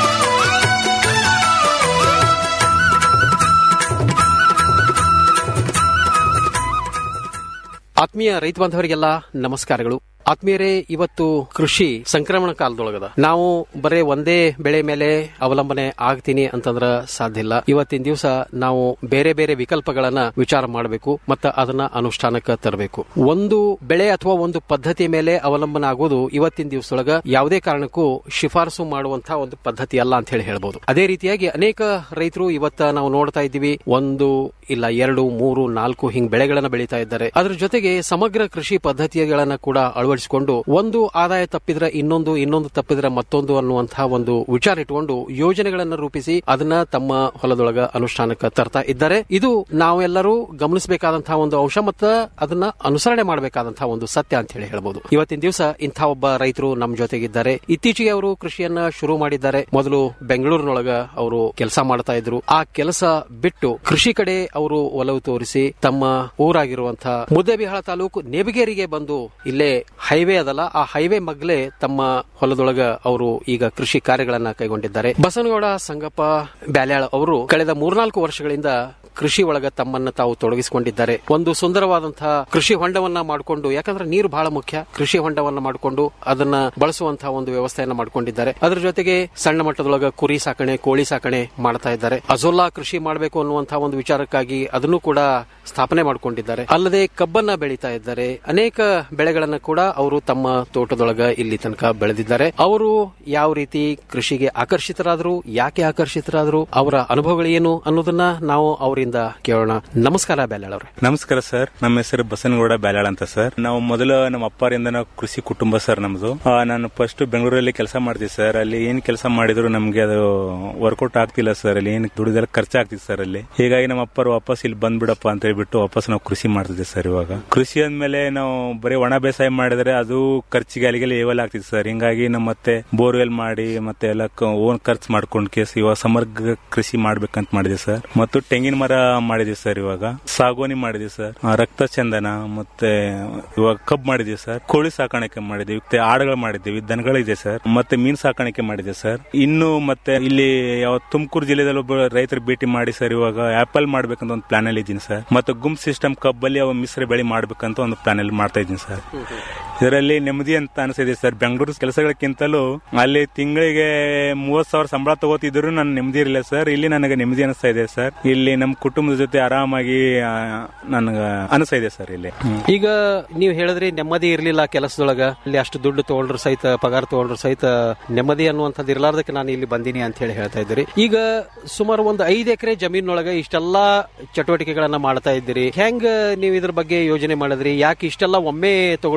ಆತ್ಮೀಯ ರೈತ ಬಾಂಧವರಿಗೆಲ್ಲ ನಮಸ್ಕಾರಗಳು ಆತ್ಮೀಯರೇ ಇವತ್ತು ಕೃಷಿ ಸಂಕ್ರಮಣ ಕಾಲದೊಳಗದ ನಾವು ಬರೇ ಒಂದೇ ಬೆಳೆ ಮೇಲೆ ಅವಲಂಬನೆ ಆಗ್ತೀನಿ ಅಂತಂದ್ರ ಸಾಧ್ಯ ಇಲ್ಲ ಇವತ್ತಿನ ದಿವಸ ನಾವು ಬೇರೆ ಬೇರೆ ವಿಕಲ್ಪಗಳನ್ನ ವಿಚಾರ ಮಾಡಬೇಕು ಮತ್ತು ಅದನ್ನ ಅನುಷ್ಠಾನಕ್ಕೆ ತರಬೇಕು ಒಂದು ಬೆಳೆ ಅಥವಾ ಒಂದು ಪದ್ಧತಿ ಮೇಲೆ ಅವಲಂಬನೆ ಆಗೋದು ಇವತ್ತಿನ ದಿವಸದೊಳಗ ಯಾವುದೇ ಕಾರಣಕ್ಕೂ ಶಿಫಾರಸು ಮಾಡುವಂತಹ ಒಂದು ಪದ್ಧತಿ ಅಲ್ಲ ಅಂತ ಹೇಳಿ ಹೇಳ್ಬೋದು ಅದೇ ರೀತಿಯಾಗಿ ಅನೇಕ ರೈತರು ಇವತ್ತ ನಾವು ನೋಡ್ತಾ ಇದ್ದೀವಿ ಒಂದು ಇಲ್ಲ ಎರಡು ಮೂರು ನಾಲ್ಕು ಹಿಂಗ್ ಬೆಳೆಗಳನ್ನ ಬೆಳೀತಾ ಇದ್ದಾರೆ ಅದ್ರ ಜೊತೆಗೆ ಸಮಗ್ರ ಕೃಷಿ ಪದ್ಧತಿಗಳನ್ನ ಕೂಡ ಅಳವಡಿಸಿಕೊಂಡು ಒಂದು ಆದಾಯ ತಪ್ಪಿದ್ರೆ ಇನ್ನೊಂದು ಇನ್ನೊಂದು ತಪ್ಪಿದ್ರೆ ಮತ್ತೊಂದು ಅನ್ನುವಂತಹ ಒಂದು ವಿಚಾರ ಇಟ್ಕೊಂಡು ಯೋಜನೆಗಳನ್ನ ರೂಪಿಸಿ ಅದನ್ನ ತಮ್ಮ ಹೊಲದೊಳಗ ಅನುಷ್ಠಾನಕ್ಕೆ ತರ್ತಾ ಇದ್ದಾರೆ ಇದು ನಾವೆಲ್ಲರೂ ಗಮನಿಸಬೇಕಾದಂತಹ ಒಂದು ಅಂಶ ಮತ್ತು ಅದನ್ನ ಅನುಸರಣೆ ಮಾಡಬೇಕಾದಂತಹ ಒಂದು ಸತ್ಯ ಅಂತ ಹೇಳಿ ಹೇಳ್ಬೋದು ಇವತ್ತಿನ ದಿವಸ ಇಂಥ ಒಬ್ಬ ರೈತರು ನಮ್ಮ ಜೊತೆಗಿದ್ದಾರೆ ಇತ್ತೀಚೆಗೆ ಅವರು ಕೃಷಿಯನ್ನ ಶುರು ಮಾಡಿದ್ದಾರೆ ಮೊದಲು ಬೆಂಗಳೂರಿನೊಳಗ ಅವರು ಕೆಲಸ ಮಾಡ್ತಾ ಇದ್ರು ಆ ಕೆಲಸ ಬಿಟ್ಟು ಕೃಷಿ ಕಡೆ ಅವರು ಒಲವು ತೋರಿಸಿ ತಮ್ಮ ಊರಾಗಿರುವಂತಹ ಮುದ್ದೇಬಿಹಾಳ ತಾಲೂಕು ನೇಬಿಗೇರಿಗೆ ಬಂದು ಇಲ್ಲೇ ಹೈವೇ ಅದಲ್ಲ ಆ ಹೈವೇ ಮಗ್ಲೇ ತಮ್ಮ ಹೊಲದೊಳಗ ಅವರು ಈಗ ಕೃಷಿ ಕಾರ್ಯಗಳನ್ನ ಕೈಗೊಂಡಿದ್ದಾರೆ ಬಸನಗೌಡ ಸಂಗಪ್ಪ ಬ್ಯಾಲ್ಯಾಳ್ ಅವರು ಕಳೆದ ಮೂರ್ನಾಲ್ಕು ವರ್ಷಗಳಿಂದ ಕೃಷಿ ಒಳಗ ತಮ್ಮನ್ನ ತಾವು ತೊಡಗಿಸಿಕೊಂಡಿದ್ದಾರೆ ಒಂದು ಸುಂದರವಾದಂತಹ ಕೃಷಿ ಹೊಂಡವನ್ನ ಮಾಡಿಕೊಂಡು ಯಾಕಂದ್ರೆ ನೀರು ಬಹಳ ಮುಖ್ಯ ಕೃಷಿ ಹೊಂಡವನ್ನ ಮಾಡಿಕೊಂಡು ಅದನ್ನ ಬಳಸುವಂತಹ ಒಂದು ವ್ಯವಸ್ಥೆಯನ್ನ ಮಾಡ್ಕೊಂಡಿದ್ದಾರೆ ಅದರ ಜೊತೆಗೆ ಸಣ್ಣ ಮಟ್ಟದೊಳಗ ಕುರಿ ಸಾಕಣೆ ಕೋಳಿ ಸಾಕಣೆ ಮಾಡ್ತಾ ಇದ್ದಾರೆ ಅಜೋಲ್ಲಾ ಕೃಷಿ ಮಾಡಬೇಕು ಅನ್ನುವಂತಹ ಒಂದು ವಿಚಾರಕ್ಕಾಗಿ ಅದನ್ನು ಕೂಡ ಸ್ಥಾಪನೆ ಮಾಡಿಕೊಂಡಿದ್ದಾರೆ ಅಲ್ಲದೆ ಕಬ್ಬನ್ನ ಬೆಳೀತಾ ಇದ್ದಾರೆ ಅನೇಕ ಬೆಳೆಗಳನ್ನ ಕೂಡ ಅವರು ತಮ್ಮ ತೋಟದೊಳಗ ಇಲ್ಲಿ ತನಕ ಬೆಳೆದಿದ್ದಾರೆ ಅವರು ಯಾವ ರೀತಿ ಕೃಷಿಗೆ ಆಕರ್ಷಿತರಾದ್ರು ಯಾಕೆ ಆಕರ್ಷಿತರಾದ್ರು ಅವರ ಅನುಭವಗಳು ಏನು ಅನ್ನೋದನ್ನ ನಾವು ಅವರಿಂದ ಕೇಳೋಣ ನಮಸ್ಕಾರ ಬ್ಯಾಲಾಳ್ ಅವ್ರೆ ನಮಸ್ಕಾರ ಸರ್ ನಮ್ಮ ಹೆಸರು ಬಸನಗೌಡ ಬ್ಯಾಲಾಳ್ ಅಂತ ಸರ್ ನಾವು ಮೊದಲು ನಮ್ಮ ಅಪ್ಪರಿಂದ ನಾವು ಕೃಷಿ ಕುಟುಂಬ ಸರ್ ನಮ್ದು ಆ, ನಾನು ಫಸ್ಟ್ ಬೆಂಗಳೂರಲ್ಲಿ ಕೆಲಸ ಮಾಡ್ತೀವಿ ಸರ್ ಅಲ್ಲಿ ಏನ್ ಕೆಲಸ ಮಾಡಿದ್ರು ನಮ್ಗೆ ಅದು ವರ್ಕೌಟ್ ಆಗ್ತಿಲ್ಲ ಸರ್ ಅಲ್ಲಿ ಏನ್ ದುಡಿದೆಲ್ಲ ಖರ್ಚಾಗ್ತಿತ್ತು ಸರ್ ಅಲ್ಲಿ ಹೀಗಾಗಿ ನಮ್ಮ ಅಪ್ಪರು ವಾಪಸ್ ಇಲ್ಲಿ ಬಂದ್ಬಿಡಪ್ಪ ಅಂತ ಹೇಳ್ಬಿಟ್ಟು ವಾಪಸ್ ನಾವು ಕೃಷಿ ಮಾಡ್ತಿದ್ದೆ ಸರ್ ಇವಾಗ ಕೃಷಿ ಅಂದ್ಮೇಲೆ ನಾವು ಬರೀ ಒಣ ಬೇಸಾಯ ಮಾಡಿದ್ರೆ ಅದು ಖರ್ಚಿಗೆ ಅಲ್ಲಿಗೆ ಲೇವಲ್ ಆಗ್ತಿತ್ತು ಸರ್ ಹಿಂಗಾಗಿ ನಮ್ಮ ಮತ್ತೆ ಬೋರ್ವೆಲ್ ಮಾಡಿ ಮತ್ತೆ ಎಲ್ಲ ಓನ್ ಖರ್ಚು ಮಾಡ್ಕೊಂಡ್ ಕೇಸ್ ಇವಾಗ ಸಮಗ್ರ ಕೃಷಿ ಮಾಡ್ಬೇಕಂತ ಮಾಡಿದೆ ಸರ್ ಮತ್ತು ತೆಂಗಿನ ಮರ ಮಾಡಿದೀವಿ ಸರ್ ಇವಾಗ ಸಾಗುವಾನಿ ಮಾಡಿದೀವಿ ಸರ್ ಆ, ರಕ್ತ ಚಂದನ ಮತ್ತೆ ಇವಾಗ ಕಬ್ ಮಾಡಿದೀವಿ ಸರ್ ಕೋಳಿ ಸಾಕಾಣಿಕೆ ಮಾಡಿದೀವಿ ಮತ್ತೆ ಆಡುಗಳು ಮಾಡಿದ್ದೀವಿ ದನಗಳಿದೆ ಸರ್ ಮತ್ತೆ ಮೀನ್ ಸಾಕಾಣಿಕೆ ಮಾಡಿದೆ ಸರ್ ಇನ್ನು ಮತ್ತೆ ಇಲ್ಲಿ ಯಾವ ತುಮಕೂರು ಜಿಲ್ಲೆದಲ್ಲಿ ಒಬ್ಬ ರೈತರು ಭೇಟಿ ಮಾಡಿ ಸರ್ ಇವಾಗ ಆಪಲ್ ಮಾಡ್ಬೇಕಂತ ಒಂದು ಪ್ಲಾನ್ ಅಲ್ಲಿ ಇದ್ದೀನಿ ಸರ್ ಮತ್ತೆ ಗುಂಪ್ ಸಿಸ್ಟಮ್ ಕಬ್ಬಲ್ಲಿ ಅವ ಮಿಶ್ರ ಬೆಳೆ ಮಾಡ್ಬೇಕಂತ ಒಂದು ಪ್ಲಾನ್ ಅಲ್ಲಿ ಮಾಡ್ತಾ ಇದ್ದೀನಿ ಸರ್ ಇದರಲ್ಲಿ ನೆಮ್ಮದಿ ಅಂತ ಅನಿಸಿದೆ ಸರ್ ಬೆಂಗಳೂರು ಕೆಲಸಗಳಕ್ಕಿಂತಲೂ ಅಲ್ಲಿ ತಿಂಗಳಿಗೆ ಮೂವತ್ ಸಾವಿರ ಸಂಬಳ ತಗೋತಿದ್ರು ನಾನು ನೆಮ್ಮದಿ ಇರಲಿಲ್ಲ ಸರ್ ಇಲ್ಲಿ ನನಗೆ ನೆಮ್ಮದಿ ಅನಿಸ್ತಾ ಇದೆ ಸರ್ ಇಲ್ಲಿ ನಮ್ಮ ಕುಟುಂಬದ ಜೊತೆ ಆರಾಮಾಗಿ ನನಗೆ ಅನಿಸ್ತಾ ಇದೆ ಸರ್ ಇಲ್ಲಿ ಈಗ ನೀವು ಹೇಳಿದ್ರಿ ನೆಮ್ಮದಿ ಇರ್ಲಿಲ್ಲ ಕೆಲಸದೊಳಗ ಇಲ್ಲಿ ಅಷ್ಟು ದುಡ್ಡು ತಗೊಂಡ್ರು ಸಹಿತ ಪಗಾರ ತಗೊಂಡ್ರು ಸಹಿತ ನೆಮ್ಮದಿ ಅನ್ನುವಂಥದ್ದು ಇರ್ಲಾರ್ದಕ್ಕೆ ನಾನು ಇಲ್ಲಿ ಬಂದೀನಿ ಅಂತ ಹೇಳಿ ಹೇಳ್ತಾ ಇದ್ದೀರಿ ಈಗ ಸುಮಾರು ಒಂದು ಐದು ಎಕರೆ ಜಮೀನೊಳಗ ಇಷ್ಟೆಲ್ಲಾ ಚಟುವಟಿಕೆಗಳನ್ನ ಮಾಡ್ತಾ ಇದ್ದೀರಿ ಹೆಂಗ್ ನೀವು ಇದ್ರ ಬಗ್ಗೆ ಯೋಜನೆ ಮಾಡಿದ್ರಿ ಯಾಕೆ ಇಷ್ಟೆಲ್ಲ ಒಮ್ಮೆ ತಗೊಳ್ಳುವಂತಹದ್ದು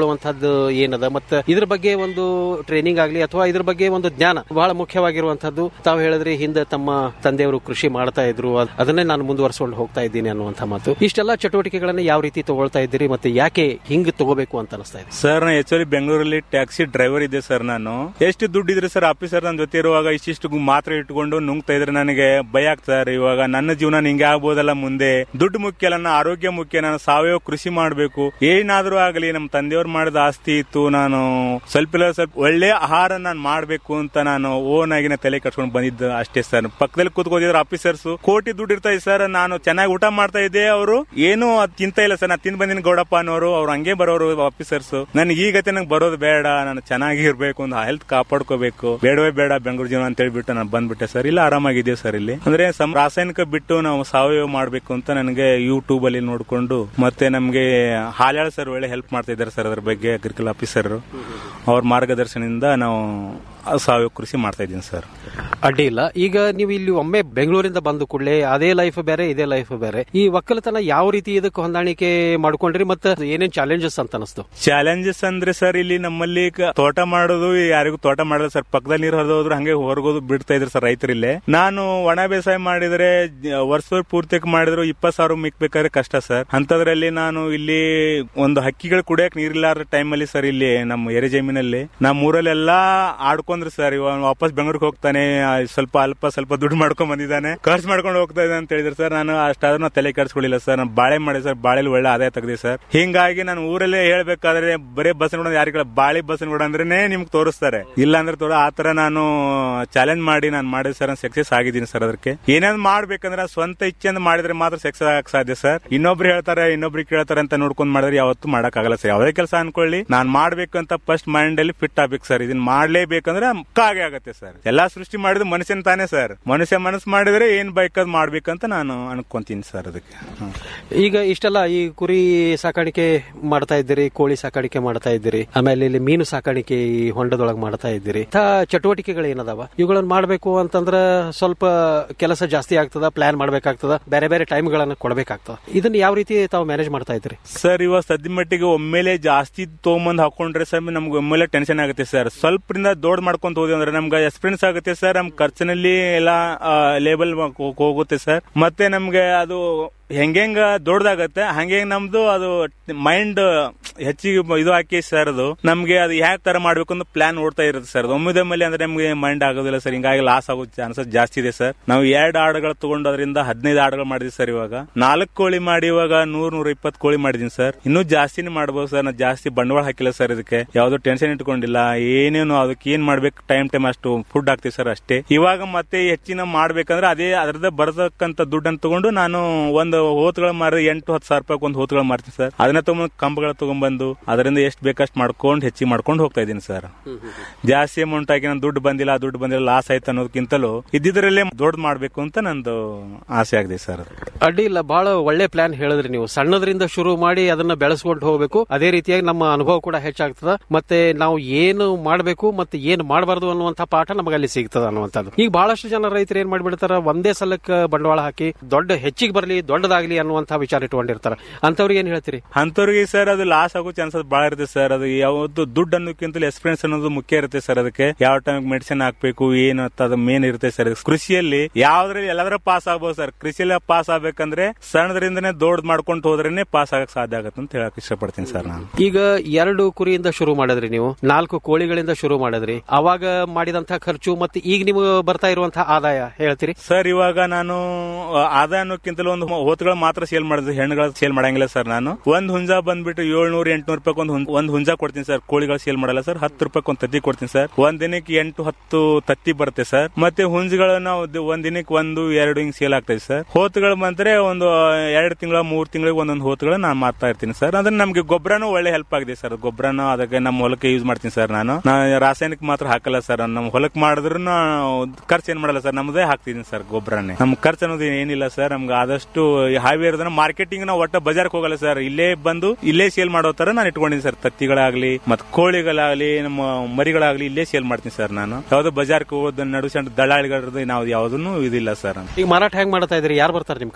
ಏನದ ಮತ್ತೆ ಇದ್ರ ಬಗ್ಗೆ ಒಂದು ಟ್ರೈನಿಂಗ್ ಆಗ್ಲಿ ಅಥವಾ ಇದ್ರ ಬಗ್ಗೆ ಒಂದು ಜ್ಞಾನ ಬಹಳ ಮುಖ್ಯವಾಗಿರುವಂತದ್ದು ತಾವು ಹೇಳಿದ್ರಿ ಹಿಂದೆ ತಮ್ಮ ತಂದೆಯವರು ಕೃಷಿ ಮಾಡ್ತಾ ಇದ್ರು ಅದ್- ಅದನ್ನೇ ನಾನು ಮುಂದುವರ್ಸ್ಕೊಂಡು ಹೋಗ್ತಾ ಇದ್ದೀನಿ ಅನ್ನುವಂಥ ಮಾತು ಇಷ್ಟೆಲ್ಲ ಚಟುವಟಿಕೆಗಳನ್ನ ಯಾವ ರೀತಿ ತಗೊಳ್ತಾ ಇದ್ದೀರಿ ಮತ್ತೆ ಯಾಕೆ ಹಿಂಗ್ ತಗೋಬೇಕು ಅಂತ ಅನಿಸ್ತಾ ಇದೆ ಸರ್ ನಾನು ಆಕ್ಚುಲಿ ಬೆಂಗಳೂರಲ್ಲಿ ಟ್ಯಾಕ್ಸಿ ಡ್ರೈವರ್ ಇದ್ದೆ ಸರ್ ನಾನು ಎಷ್ಟು ದುಡ್ಡು ಇದ್ರೆ ಸರ್ ಆಫೀಸರ್ ನನ್ನ ಜೊತೆ ಇರುವಾಗ ಇಷ್ಟಿಷ್ಟು ಗು- ಮಾತ್ರ ಇಟ್ಕೊಂಡು ನುಂಗ್ತಾ ಇದ್ರೆ ನನಗೆ ಭಯ ಆಗ್ತದೆ ಸರ್ ಇವಾಗ ನನ್ನ ಜೀವನ ಹಿಂಗೆ ಆಗ್ಬೋದಲ್ಲ ಮುಂದೆ ದುಡ್ಡು ಮುಖ್ಯ ಅಲ್ಲ ನನ್ನ ಆರೋಗ್ಯ ಮುಖ್ಯ ನಾನು ಸಾವಯವ ಕೃಷಿ ಮಾಡಬೇಕು ಏನಾದ್ರೂ ಆಗಲಿ ನಮ್ಮ ತಂದೆಯವ್ರು ಮಾಡಿದ ಆಸ್ತಿ ಇತ್ತು ನಾನು ಸ್ವಲ್ಪ ಇಲ್ಲ ಸ್ವಲ್ಪ ಒಳ್ಳೆ ಆಹಾರ ನಾನು ಮಾಡಬೇಕು ಅಂತ ನಾನು ಓನ್ ಆಗಿ ನಾನು ತಲೆ ಕಟ್ಕೊಂಡು ಬಂದಿದ್ದು ಅಷ್ಟೇ ಸರ್ ಪಕ್ಕದಲ್ಲಿ ಕೂತ್ಕೋದಿದ್ರು ಆಫೀಸರ್ಸ್ ಕೋಟಿ ದುಡ್ಡು ಇರ್ತಾ ಇದೆ ಸರ್ ನಾನು ಚೆನ್ನಾಗಿ ಊಟ ಮಾಡ್ತಾ ಇದ್ದೆ ಅವರು ಏನು ಅದ್ ತಿಂತ ಇಲ್ಲ ಸರ್ ನಾನು ತಿಂದ್ ಬಂದಿನ ಗೌಡಪ್ಪ ಅನ್ನೋರು ಅವ್ರು ಹಂಗೆ ಬರೋರು ಆಫೀಸರ್ಸ್ ನನ್ಗೆ ಈಗತ್ತೆ ನಂಗೆ ಬರೋದು ಬೇಡ ನಾನು ಚೆನ್ನಾಗಿ ಇರ್ಬೇಕು ಒಂದು ಹೆಲ್ತ್ ಕಾಪಾಡ್ಕೋಬೇಕು ಬೇಡವೇ ಬೇಡ ಬೆಂಗಳೂರು ಜೀವನ ಅಂತ ಹೇಳ್ಬಿಟ್ಟು ನಾನು ಬಂದ್ಬಿಟ್ಟೆ ಸರ್ ಇಲ್ಲ ಆರಾಮಾಗಿದೆ ಸರ್ ಇಲ್ಲಿ ಅಂದ್ರೆ ಸಂ- ರಾಸಾಯನಿಕ ಬಿಟ್ಟು ನಾವು ಸಾವಯವ ಮಾಡ್ಬೇಕು ಅಂತ ನನಗೆ ಯೂಟ್ಯೂಬ್ ಅಲ್ಲಿ ನೋಡ್ಕೊಂಡು ಮತ್ತೆ ನಮ್ಗೆ ಹಾಲ್ಯಾಳ ಸರ್ ಒಳ್ಳೆ ಹೆಲ್ಪ್ ಮಾಡ್ತಾ ಇದ್ದಾರೆ ಸರ್ ಅದ್ರ ಬಗ್ಗೆ ಅಗ್ರಿಕಲ್ ಆಫೀಸರ್ ಅವ್ರ ಮಾರ್ಗದರ್ಶನದಿಂದ ನಾವು ಸಾವಯವ ಕೃಷಿ ಮಾಡ್ತಾ ಇದ್ದೀನಿ ಸರ್ ಅಡ್ಡಿ ಇಲ್ಲ ಈಗ ನೀವು ಇಲ್ಲಿ ಒಮ್ಮೆ ಬೆಂಗಳೂರಿಂದ ಬಂದ ಕೂಡಲೇ ಅದೇ ಲೈಫ್ ಬೇರೆ ಇದೇ ಲೈಫ್ ಬೇರೆ ಈ ಒಕ್ಕಲತನ ಯಾವ ರೀತಿ ಇದಕ್ಕೆ ಹೊಂದಾಣಿಕೆ ಮಾಡ್ಕೊಂಡ್ರಿ ಮತ್ತೆ ಏನೇನ್ ಚಾಲೆಂಜಸ್ ಅಂತ ಅನಿಸ್ತು ಚಾಲೆಂಜಸ್ ಅಂದ್ರೆ ಸರ್ ಇಲ್ಲಿ ನಮ್ಮಲ್ಲಿ ಕ- ತೋಟ ಮಾಡೋದು ಯಾರಿಗೂ ತೋಟ ಮಾಡಲ್ಲ ಸರ್ ಪಕ್ಕದಲ್ಲಿ ನೀರು ಹರಿದು ಹೋದ್ರು ಹಂಗೆ ಹೊರಗೋದು ಬಿಡ್ತಾ ಇದ್ರು ಸರ್ ರೈತರಿಲ್ಲೇ ನಾನು ಒಣ ಬೇಸಾಯ ಮಾಡಿದ್ರೆ ಜ- ವರ್ಷ ಪೂರ್ತಿ ಮಾಡಿದ್ರು ಇಪ್ಪತ್ ಸಾವಿರ ಮಿಕ್ಬೇಕಾದ್ರೆ ಕಷ್ಟ ಸರ್ ಅಂತದ್ರಲ್ಲಿ ನಾನು ಇಲ್ಲಿ ಒಂದು ಹಕ್ಕಿಗಳು ಕುಡಿಯಕ್ ನೀರಿಲ್ಲಾರ ಟೈಮಲ್ಲಿ ಸರ್ ಇಲ್ಲಿ ನಮ್ಮ ಎರೆ ಜಮೀನಲ್ಲಿ ನಮ್ಮ ಊರಲ್ಲೆಲ್ಲ ಆಡ್ಕೊಂಡ್ರು ಸರ್ ಇವ ವಾಪಸ್ ಬೆಂಗಳೂರಿಗೆ ಹೋಗ್ತಾನೆ ಆ, ಸ್ವಲ್ಪ ಅಲ್ಪ ಸ್ವಲ್ಪ ದುಡ್ಡು ಮಾಡ್ಕೊಂಡ್ ಬಂದಿದ್ದಾನೆ ಖರ್ಚು ಮಾಡ್ಕೊಂಡು ಹೋಗ್ತಾ ಇದ್ದಾನೆ ಅಂತ ಹೇಳಿದ್ರು ಸರ್ ನಾನು ಅಷ್ಟಾದ್ರೂ ನಾನು ತಲೆ ಕೆಡಿಸ್ಕೊಳ್ಳಿಲ್ಲ ಸರ್ ನಾನು ಬಾಳೆ ಮಾಡಿ ಸರ್ ಬಾಳೆಲಿ ಒಳ್ಳೆ ಆದಾಯ ತೆಗ್ದೆ ಸರ್ ಹಿಂಗಾಗಿ ನಾನು ಊರಲ್ಲೇ ಹೇಳ್ಬೇಕಾದ್ರೆ ಬರೀ ಬಸ್ ನೋಡೋದು ಯಾರಿಗಳ ಬಾಳೆ ಬಸ್ ನೋಡ ಅಂದ್ರೇನೆ ನಿಮ್ಗೆ ತೋರಿಸ್ತಾರೆ ಇಲ್ಲ ಅಂದ್ರೆ ತೋರ ಆ ತರ ನಾನು ಚಾಲೆಂಜ್ ಮಾಡಿ ನಾನು ಮಾಡಿದ ಸರ್ ಸಕ್ಸಸ್ ಆಗಿದ್ದೀನಿ ಸರ್ ಅದಕ್ಕೆ ಏನಾದ್ರು ಮಾಡ್ಬೇಕಂದ್ರೆ ಸ್ವಂತ ಇಚ್ಛೆಯಿಂದ ಮಾಡಿದ್ರೆ ಮಾತ್ರ ಸಕ್ಸಸ್ ಆಗಕ್ ಸಾಧ್ಯ ಸರ್ ಇನ್ನೊಬ್ರು ಹೇಳ್ತಾರೆ ಇನ್ನೊಬ್ರು ಕೇಳ್ತಾರೆ ಅಂತ ನೋಡ್ಕೊಂಡ್ ಮಾಡಿದ್ರೆ ಯಾವತ್ತೂ ಮಾಡಕ್ ಆಗಲ್ಲ ಸರ್ ಯಾವುದೇ ಕೆಲಸ ಅನ್ಕೊಳ್ಳಿ ನಾನ್ ಮಾಡ್ಬೇಕಂತ ಫಸ್ಟ್ ಮೈಂಡ್ ಅಲ್ಲಿ ಫಿಟ್ ಆಗ್ಬೇಕು ಸರ್ ಇದನ್ನ ಮಾಡ್ಲೇಬೇಕಂದ್ರೆ ಕಾಗೆ ಆಗತ್ತೆ ಸರ್ ಎಲ್ಲಾ ಸೃಷ್ಟಿ ಮಾಡಿದ ಮನುಷ್ಯನ್ ತಾನೇ ಸರ್ ಮನುಷ್ಯ ಮನಸ್ಸು ಮಾಡಿದ್ರೆ ಏನ್ ಬೇಕಾದ್ ಮಾಡ್ಬೇಕಂತ ನಾನು ಅನ್ಕೊಂತೀನಿ ಸರ್ ಅದಕ್ಕೆ ಹ್ಮ್. ಈಗ ಇಷ್ಟೆಲ್ಲ ಈ ಕುರಿ ಸಾಕಾಣಿಕೆ ಮಾಡ್ತಾ ಇದ್ದೀರಿ ಕೋಳಿ ಸಾಕಾಣಿಕೆ ಮಾಡ್ತಾ ಇದ್ದೀರಿ ಆಮೇಲೆ ಇಲ್ಲಿ ಮೀನು ಸಾಕಾಣಿಕೆ ಈ ಹೊಂಡದೊಳಗೆ ಮಾಡ್ತಾ ಇದ್ದೀರಿ ಇಂಥ ಚಟುವಟಿಕೆಗಳು ಏನದಾವ ಇವುಗಳನ್ನ ಮಾಡಬೇಕು ಅಂತಂದ್ರ ಸ್ವಲ್ಪ ಕೆಲಸ ಜಾಸ್ತಿ ಆಗ್ತದ ಪ್ಲಾನ್ ಮಾಡ್ಬೇಕಾಗ್ತದ ಬೇರೆ ಬೇರೆ ಟೈಮ್ಗಳನ್ನ ಕೊಡಬೇಕಾಗ್ತದ ಇದನ್ನ ಯಾವ ರೀತಿ ತಾವು ಮ್ಯಾನೇಜ್ ಮಾಡ್ತಾ ಇದ್ದೀರಿ ಸರ್ ಇವಾಗ ಸದ್ಯ ಮಟ್ಟಿಗೆ ಒಮ್ಮೆಲೆ ಜಾಸ್ತಿ ತೊಗೊಂಬಂದ್ ಹಾಕೊಂಡ್ರೆ ಸರ್ ನಮ್ಗೆ ಒಮ್ಮೆಲೆ ಟೆನ್ಷನ್ ಆಗುತ್ತೆ ಸರ್ ಸ್ವಲ್ಪರಿಂದ ದೊಡ್ಡ ಮಾಡ್ಕೊಂತ ಹೋದ್ವಿ ಅಂದ್ರೆ ನಮ್ಗೆ ಎಕ್ಸ್ಪೀರಿಯನ್ಸ್ ಆಗುತ್ತೆ ಸರ್ ನಮ್ ಖರ್ಚಿನಲ್ಲಿ ಎಲ್ಲ ಲೇಬಲ್ ಹೋಗುತ್ತೆ ಸರ್ ಮತ್ತೆ ನಮ್ಗೆ ಅದು ಹೆಂಗೆಂಗ ದೊಡ್ಡದಾಗತ್ತೆ ಹಂಗೆ ನಮ್ದು ಅದು ಮೈಂಡ್ ಹೆಚ್ಚಿಗೆ ಇದು ಹಾಕಿ ಸರ್ ಅದು ನಮ್ಗೆ ಅದು ಯಾವ ತರ ಮಾಡ್ಬೇಕು ಅಂತ ಪ್ಲಾನ್ ಓಡ್ತಾ ಇರುತ್ತೆ ಸರ್ ಒಮ್ಮಿದ ಮೇಲೆ ಅಂದ್ರೆ ನಮ್ಗೆ ಮೈಂಡ್ ಆಗೋದಿಲ್ಲ ಸರ್ ಹಿಂಗಾಗಿ ಲಾಸ್ ಆಗೋ ಚಾನ್ಸಸ್ ಜಾಸ್ತಿ ಇದೆ ಸರ್ ನಾವು ಎರಡು ಆಡುಗಳು ತಗೊಂಡು ಅದರಿಂದ ಹದಿನೈದು ಆಡುಗಳು ಮಾಡಿದ್ವಿ ಸರ್ ಇವಾಗ ನಾಲ್ಕು ಕೋಳಿ ಮಾಡಿ ಇವಾಗ ನೂರ್ ನೂರ ಇಪ್ಪತ್ತು ಕೋಳಿ ಮಾಡಿದೀನಿ ಸರ್ ಇನ್ನೂ ಜಾಸ್ತಿನೇ ಮಾಡ್ಬೋದು ಸರ್ ನಾನು ಜಾಸ್ತಿ ಬಂಡವಾಳ ಹಾಕಿಲ್ಲ ಸರ್ ಇದಕ್ಕೆ ಯಾವ್ದು ಟೆನ್ಷನ್ ಇಟ್ಕೊಂಡಿಲ್ಲ ಏನೇನು ಅದಕ್ಕೆ ಏನ್ ಮಾಡ್ಬೇಕು ಟೈಮ್ ಟೈಮ್ ಅಷ್ಟು ಫುಡ್ ಹಾಕ್ತಿವಿ ಸರ್ ಅಷ್ಟೇ ಇವಾಗ ಮತ್ತೆ ಹೆಚ್ಚಿನ ಮಾಡ್ಬೇಕಂದ್ರೆ ಅದೇ ಅದರದ ಬರತಕ್ಕಂತ ದುಡ್ಡನ್ನು ತಗೊಂಡು ನಾನು ಒಂದು ಹೋತ್ಗಳು ಮಾರಿ ಎಂಟು ಹತ್ತು ಸಾವಿರ ರೂಪಾಯಿ ಒಂದು ಹೋತ್ಗಳು ಮಾರ್ತೀನಿ ಸರ್ ಅದನ್ನ ತಗೊಂಡ್ ಕಂಬಗಳ ತಗೊಂಡ್ಬಂದು ಅದರಿಂದ ಎಷ್ಟು ಬೇಕಷ್ಟು ಮಾಡ್ಕೊಂಡು ಹೆಚ್ಚಿಗೆ ಮಾಡ್ಕೊಂಡು ಹೋಗ್ತಾ ಇದ್ದೀನಿ ಸರ್ ಜಾಸ್ತಿ ಅಮೌಂಟ್ ಆಗಿ ನಾನು ದುಡ್ಡು ಬಂದಿಲ್ಲ ಆ ದುಡ್ಡು ಬಂದಿಲ್ಲ ಲಾಸ್ ಆಯ್ತು ಅನ್ನೋದಕ್ಕಿಂತಲೂ ಇದ್ದಿದ್ರಲ್ಲೇ ದೊಡ್ಡ ಮಾಡ್ಬೇಕು ಅಂತ ನಂದು ಆಸೆ ಆಗಿದೆ ಸರ್ ಅಡ್ಡಿ ಇಲ್ಲ ಬಹಳ ಒಳ್ಳೆ ಪ್ಲಾನ್ ಹೇಳಿದ್ರಿ ನೀವು ಸಣ್ಣದ್ರಿಂದ ಶುರು ಮಾಡಿ ಅದನ್ನ ಬೆಳೆಸ್ಕೊಂಡು ಹೋಗ್ಬೇಕು ಅದೇ ರೀತಿಯಾಗಿ ನಮ್ಮ ಅನುಭವ ಕೂಡ ಹೆಚ್ಚಾಗ್ತದ ಮತ್ತೆ ನಾವು ಏನು ಮಾಡಬೇಕು ಮತ್ತೆ ಏನು ಮಾಡಬಾರ್ದು ಅನ್ನುವಂಥ ಪಾಠ ನಮಗೆ ಅಲ್ಲಿ ಸಿಗ್ತದ ಅನ್ನುವಂಥದ್ದು ಈಗ ಬಹಳಷ್ಟು ಜನ ರೈತರು ಏನ್ ಮಾಡ್ಬಿಡ್ತಾರ ಒಂದೇ ಸಲಕ್ಕೆ ಬಂಡವಾಳ ಹಾಕಿ ದೊಡ್ಡ ಹೆಚ್ಚಿಗೆ ಬರಲಿ ದೊಡ್ಡದಾಗ್ಲಿ ಅನ್ನುವಂಥ ವಿಚಾರ ಇಟ್ಕೊಂಡಿರ್ತಾರ ಅಂತವ್ರಿಗೆ ಏನ್ ಹೇಳ್ತೀರಿ ಅಂತವ್ರಿಗೆ ಸರ್ ಅದು ಲಾಸ್ ಆಗೋ ಚಾನ್ಸಸ್ ಬಹಳ ಇರುತ್ತೆ ಸರ್ ಅದು ಯಾವತ್ತು ದುಡ್ಡು ಅನ್ನೋಕ್ಕಿಂತ ಎಕ್ಸ್ಪೀರಿಯನ್ಸ್ ಅನ್ನೋದು ಮುಖ್ಯ ಇರುತ್ತೆ ಸರ್ ಅದಕ್ಕೆ ಯಾವ ಟೈಮ್ ಮೆಡಿಸಿನ್ ಹಾಕ್ಬೇಕು ಏನು ಅಂತ ಅದು ಮೇನ್ ಇರುತ್ತೆ ಸರ್ ಕೃಷಿಯಲ್ಲಿ ಯಾವ್ದ್ರಲ್ಲಿ ಎಲ್ಲಾದ್ರೂ ಪಾಸ್ ಆಗ್ಬೋದು ಸರ್ ಕೃಷಿಯಲ್ಲಿ ಪಾಸ್ ಆಗ್ಬೇಕಂದ್ರೆ ಸಣ್ಣದ್ರಿಂದನೇ ದೊಡ್ಡ ಮಾಡ್ಕೊಂಡು ಹೋದ್ರೇನೆ ಪಾಸ್ ಆಗಕ್ ಸಾಧ್ಯ ಆಗತ್ತೆ ಅಂತ ಹೇಳಕ್ ಇಷ್ಟಪಡ್ತೀನಿ ಸರ್ ನಾನು ಈಗ ಎರಡು ಕುರಿಯಿಂದ ಶುರು ಮಾಡಿದ್ರಿ ನೀವು ನಾಲ್ಕು ಕೋಳಿಗಳಿಂದ ಶುರು ಮಾಡಿದ್ರಿ ಅವಾಗ ಮಾಡಿದಂತಹ ಖರ್ಚು ಮತ್ತೆ ಈಗ ನೀವು ಬರ್ತಾ ಇರುವಂತಹ ಆದಾಯ ಹೇಳ್ತೀರಿ ಸರ್ ಇವಾಗ ನಾನು ಆ, ಆದಾಯ ಅನ್ನೋಕ್ಕಿಂತಲೂ ಒಂದು ಹೋತ್ಗಳು ಮಾತ್ರ ಸೇಲ್ ಮಾಡಿದ್ವಿ ಹೆಣ್ಣುಗಳು ಸೇಲ್ ಮಾಡಂಗಿಲ್ಲ ಸರ್ ನಾನು ಒಂದ್ ಹುಂಜ ಬಂದ್ಬಿಟ್ಟು ಏಳ್ನೂರ ಎಂಟ್ನೂರು ರೂಪಾಯಿ ಒಂದು ಒಂದ್ ಹುಂಜ ಕೊಡ್ತೀನಿ ಸರ್ ಕೋಳಿಗಳು ಸೇಲ್ ಮಾಡಲ್ಲ ಸರ್ ಹತ್ತು ರೂಪಾಯಿ ಒಂದು ತತ್ತಿ ಕೊಡ್ತೀನಿ ಸರ್ ಒಂದ್ ದಿನಕ್ಕೆ ಎಂಟು ಹತ್ತು ತತ್ತಿ ಬರುತ್ತೆ ಸರ್ ಮತ್ತೆ ಹುಂಜಗಳು ನಾವು ದಿ- ಒಂದ್ ದಿನಕ್ಕೆ ಒಂದು ಎರಡು ಹಿಂಗ್ ಸೇಲ್ ಆಗ್ತದೆ ಸರ್ ಹೋತ್ಗಳು ಬಂದ್ರೆ ಒಂದು ಎರಡು ತಿಂಗಳ ಮೂರ್ ತಿಂಗಳಿಗೆ ಒಂದೊಂದು ಹೋತ್ಗಳು ನಾನು ಮಾರ್ತಾ ಇರ್ತೀನಿ ಸರ್ ಅಂದ್ರೆ ನಮ್ಗೆ ಗೊಬ್ಬರನೂ ಒಳ್ಳೆ ಹೆಲ್ಪ್ ಆಗಿದೆ ಸರ್ ಗೊಬ್ಬರನ ಅದಕ್ಕೆ ನಮ್ಮ ಹೊಲಕ್ಕೆ ಯೂಸ್ ಮಾಡ್ತೀನಿ ಸರ್ ನಾನು ನಾನು ರಾಸಾಯನಿಕ ಮಾತ್ರ ಹಾಕಲ್ಲ ಸರ್ ನಮ್ಮ ಹೊಲಕ್ಕೆ ಮಾಡಿದ್ರು ಖರ್ಚು ಏನ್ ಮಾಡಲ್ಲ ಸರ್ ನಮ್ದೇ ಹಾಕ್ತಿದ್ದೀನಿ ಸರ್ ಗೊಬ್ಬರನೇ ನಮ್ ಖರ್ಚು ಅನ್ನೋದು ಏನಿಲ್ಲ ಸರ್ ನಮ್ಗೆ ಆದಷ್ಟು ಹಾವಿ ಇರೋದನ್ನ ಮಾರ್ಕೆಟಿಂಗ್ ನಾವು ಒಟ್ಟ ಬಜಾರ್ಗೆ ಹೋಗಲ್ಲ ಸರ್ ಇಲ್ಲೇ ಬಂದು ಇಲ್ಲೇ ಸೇಲ್ ಮಾಡೋ ತರ ನಾನು ಇಟ್ಕೊಂಡಿದ್ದೀನಿ ಸರ್ ತತ್ತಿಗಳಾಗ್ಲಿ ಮತ್ ಕೋಳಿಗಳಾಗ್ಲಿ ನಮ್ಮ ಮರಿಗಳಾಗ್ಲಿ ಇಲ್ಲೇ ಸೇಲ್ ಮಾಡ್ತೀನಿ ಸರ್ ನಾನು ಯಾವ್ದು ಬಜಾರ್ಗೆ ಹೋದ ನಡು ಸಣ್ಣ ದಳ್ಳಾಳಿಗಳದ್ದು ನಾವು ಯಾವ್ದನ್ನು ಇದಿಲ್ಲ ಸರ್ ಈಗ ಮಾರಾಟ ಹೆಂಗ್ ಮಾಡ್ತಾ ಇದ್ರಿ ಯಾರು ಬರ್ತಾರೆ ನಿಮ್ ಕಡೆ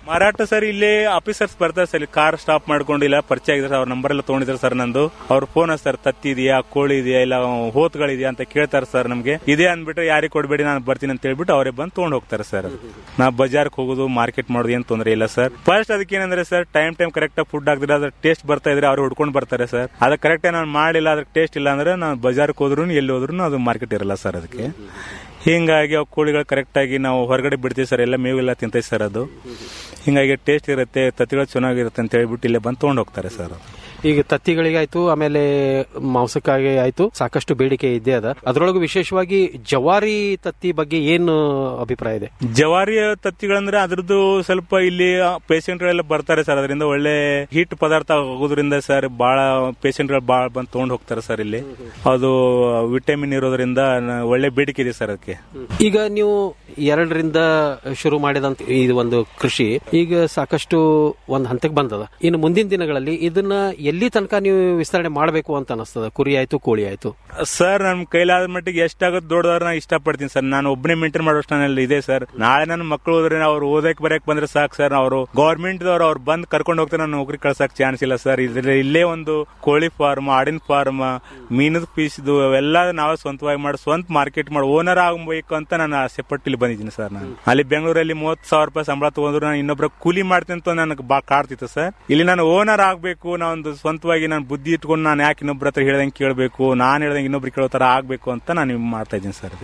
ಮಾರಾಟ ಸರ್ ಇಲ್ಲಿ ಆಫೀಸರ್ಸ್ ಬರ್ತಾರೆ ಸರ್ ಇಲ್ಲಿ ಕಾರ್ ಸ್ಟಾಪ್ ಮಾಡ್ಕೊಂಡು ಇಲ್ಲ ಪರಿಚಯ ಆಗಿದ್ರೆ ಅವ್ರ ನಂಬರ್ ಎಲ್ಲ ತಗೊಂಡಿದ್ದಾರೆ ಸರ್ ನಂದು ಅವ್ರ ಫೋನ್ ಸರ್ ತತ್ತಿ ಇದೆಯಾ ಕೋಳಿ ಇದೆಯಾ ಇಲ್ಲ ಹೋತ್ಗಳಿದೆಯಾ ಅಂತ ಕೇಳ್ತಾರೆ ಸರ್ ನಮ್ಗೆ ಇದೇ ಅಂದ್ಬಿಟ್ರೆ ಯಾರಿಗೆ ಕೊಡ್ಬೇಡಿ ನಾನು ಬರ್ತೀನಿ ಅಂತ ಹೇಳ್ಬಿಟ್ಟು ಅವರೇ ಬಂದು ತಗೊಂಡ್ ಹೋಗ್ತಾರೆ ಸರ್ ನಾ ಬಜಾರ್ಗೆ ಹೋಗೋದು ಮಾರ್ಕೆಟ್ ಮಾಡೋದು ಏನ್ ತೊಂದರೆ ಇಲ್ಲ ಸರ್ ಫಸ್ಟ್ ಅದಕ್ಕೆ ಏನಂದ್ರೆ ಸರ್ ಟೈಮ್ ಟೈಮ್ ಕರೆಕ್ಟ್ ಆಗಿ ಫುಡ್ ಹಾಕಿದ್ರೆ ಅದ್ರ ಟೇಸ್ಟ್ ಬರ್ತಾ ಇದ್ರೆ ಅವ್ರು ಹುಡ್ಕೊಂಡು ಬರ್ತಾರೆ ಸರ್ ಅದ ಕರೆಕ್ಟ್ ನಾನು ಮಾಡಿಲ್ಲ ಅದ್ರ ಟೇಸ್ಟ್ ಇಲ್ಲ ಅಂದ್ರೆ ನಾನು ಬಜಾರ್ಗೆ ಹೋದ್ರು ಎಲ್ಲಿ ಹೋದ್ರು ಅದು ಮಾರ್ಕೆಟ್ ಇರಲ್ಲ ಸರ್ ಅದಕ್ಕೆ ಹಿಂಗಾಗಿ ಅವು ಕೋಳಿಗಳು ಕರೆಕ್ಟ್ ಆಗಿ ನಾವು ಹೊರಗಡೆ ಬಿಡ್ತೀವಿ ಸರ್ ಎಲ್ಲ ಮೇವೆಲ್ಲ ತಿಂತೈತೆ ಸರ್ ಅದು ಹಿಂಗಾಗಿ ಟೇಸ್ಟ್ ಇರುತ್ತೆ ತತ್ತಿಗಳು ಚೆನ್ನಾಗಿರುತ್ತೆ ಅಂತ ಹೇಳ್ಬಿಟ್ಟು ಇಲ್ಲೇ ಬಂದು ತೊಗೊಂಡು ಹೋಗ್ತಾರೆ ಸರ್ ಈಗ ತತ್ತಿಗಳಿಗಾಯ್ತು ಆಮೇಲೆ ಮಾಂಸಕ್ಕಾಗಿ ಆಯ್ತು ಸಾಕಷ್ಟು ಬೇಡಿಕೆ ಇದ್ದೇ ಅದ ಅದರೊಳಗೂ ವಿಶೇಷವಾಗಿ ಜವಾರಿ ತತ್ತಿ ಬಗ್ಗೆ ಏನು ಅಭಿಪ್ರಾಯ ಇದೆ ಜವಾರಿಯ ತತ್ತಿಗಳಂದ್ರೆ ಅದ್ರದ್ದು ಸ್ವಲ್ಪ ಇಲ್ಲಿ ಪೇಷಂಟ್ ಗಳೆಲ್ಲ ಬರ್ತಾರೆ ಸರ್ ಅದರಿಂದ ಒಳ್ಳೆ ಹೀಟ್ ಪದಾರ್ಥ ಆಗೋದ್ರಿಂದ ಸರ್ ಬಹಳ ಪೇಷಂಟ್ ಗಳು ಬಹಳ ಬಂದು ತಗೊಂಡು ಹೋಗ್ತಾರೆ ಸರ್ ಇಲ್ಲಿ ಅದು ವಿಟಮಿನ್ ಇರೋದ್ರಿಂದ ನ- ಒಳ್ಳೆ ಬೇಡಿಕೆ ಇದೆ ಸರ್ ಅದಕ್ಕೆ ಈಗ ನೀವು ಎರಡರಿಂದ ಶುರು ಮಾಡಿದಂತ ಇದು ಒಂದು ಕೃಷಿ ಈಗ ಸಾಕಷ್ಟು ಒಂದು ಹಂತಕ್ಕೆ ಬಂದದ ಇನ್ನು ಮುಂದಿನ ದಿನಗಳಲ್ಲಿ ಇದನ್ನ ಎಲ್ಲಿ ತನಕ ನೀವು ವಿಸ್ತರಣೆ ಮಾಡಬೇಕು ಅಂತ ಅನಿಸ್ತದ ಕುರಿ ಆಯ್ತು ಕೋಳಿ ಆಯ್ತು ಸರ್ ನನ್ ಕೈಲಾದ ಮಟ್ಟಿಗೆ ಎಷ್ಟಾಗುತ್ತೆ ದೊಡ್ಡದವ್ರ ನಾ ಇಷ್ಟಪಡ್ತೀನಿ ಸರ್ ನಾನು ಒಬ್ಬನೇ ಮೇಂಟೈನ್ ಮಾಡೋಷ್ಟು ನನ್ನಲ್ಲಿ ಇದೆ ಸರ್ ನಾಳೆ ನನ್ನ ಮಕ್ಕಳು ಹೋದ್ರೆ ಅವ್ರು ಓದಕ್ ಬರಕ್ ಬಂದ್ರೆ ಸಾಕು ಸರ್ ಅವರು ಗೌರ್ಮೆಂಟ್ ದವ್ರು ಅವ್ರು ಬಂದ್ ಕರ್ಕೊಂಡು ಹೋಗ್ತಾರೆ ನಾನು ನೌಕರಿ ಕಳ್ಸಕ್ ಚಾನ್ಸ್ ಇಲ್ಲ ಸರ್ ಇದ್ರೆ ಇಲ್ಲೇ ಒಂದು ಕೋಳಿ ಫಾರ್ಮ್ ಆಡಿನ ಫಾರ್ಮ್ ಮೀನದ ಪೀಸ್ದು ಅವೆಲ್ಲ ನಾವೇ ಸ್ವಂತವಾಗಿ ಮಾಡಿ ಸ್ವಂತ ಮಾರ್ಕೆಟ್ ಮಾಡಿ ಓನರ್ ಆಗಬೇಕು ಅಂತ ನಾನು ಆಸೆ ಪಟ್ಟು ಇಲ್ಲಿ ಬಂದಿದ್ದೀನಿ ಸರ್ ನಾನು ಅಲ್ಲಿ ಬೆಂಗಳೂರಲ್ಲಿ ಮೂವತ್ ಸಾವಿರ ರೂಪಾಯಿ ಸಂಬಳ ತಗೊಂಡ್ರು ನಾನು ಇನ್ನೊಬ್ರ ಕೂಲಿ ಮಾಡ್ತೀನಿ ಅಂತ ನನಗೆ ಬಾ ಕಾಡ್ತಿತ್ತು ಸರ್ ಇಲ್ಲಿ ನಾನು ಓನರ್ ಆಗ್ಬೇಕು ನಾನೊಂದು ಸ್ವಂತವಾಗಿ ನಾನು ಬುದ್ಧಿ ಇಟ್ಕೊಂಡು ನಾನು ಯಾಕೆ ಇನ್ನೊಬ್ರ ಹತ್ರ ಹೇಳ್ದಂಗೆ ಕೇಳಬೇಕು ನಾನು ಹೇಳ್ದಂಗೆ ಇನ್ನೊಬ್ರು ಕೇಳೋ ತರ ಆಗ್ಬೇಕು ಅಂತ ನಾನು ಇದ್ ಮಾಡ್ತಾ ಇದ್ದೀನಿ ಸರ್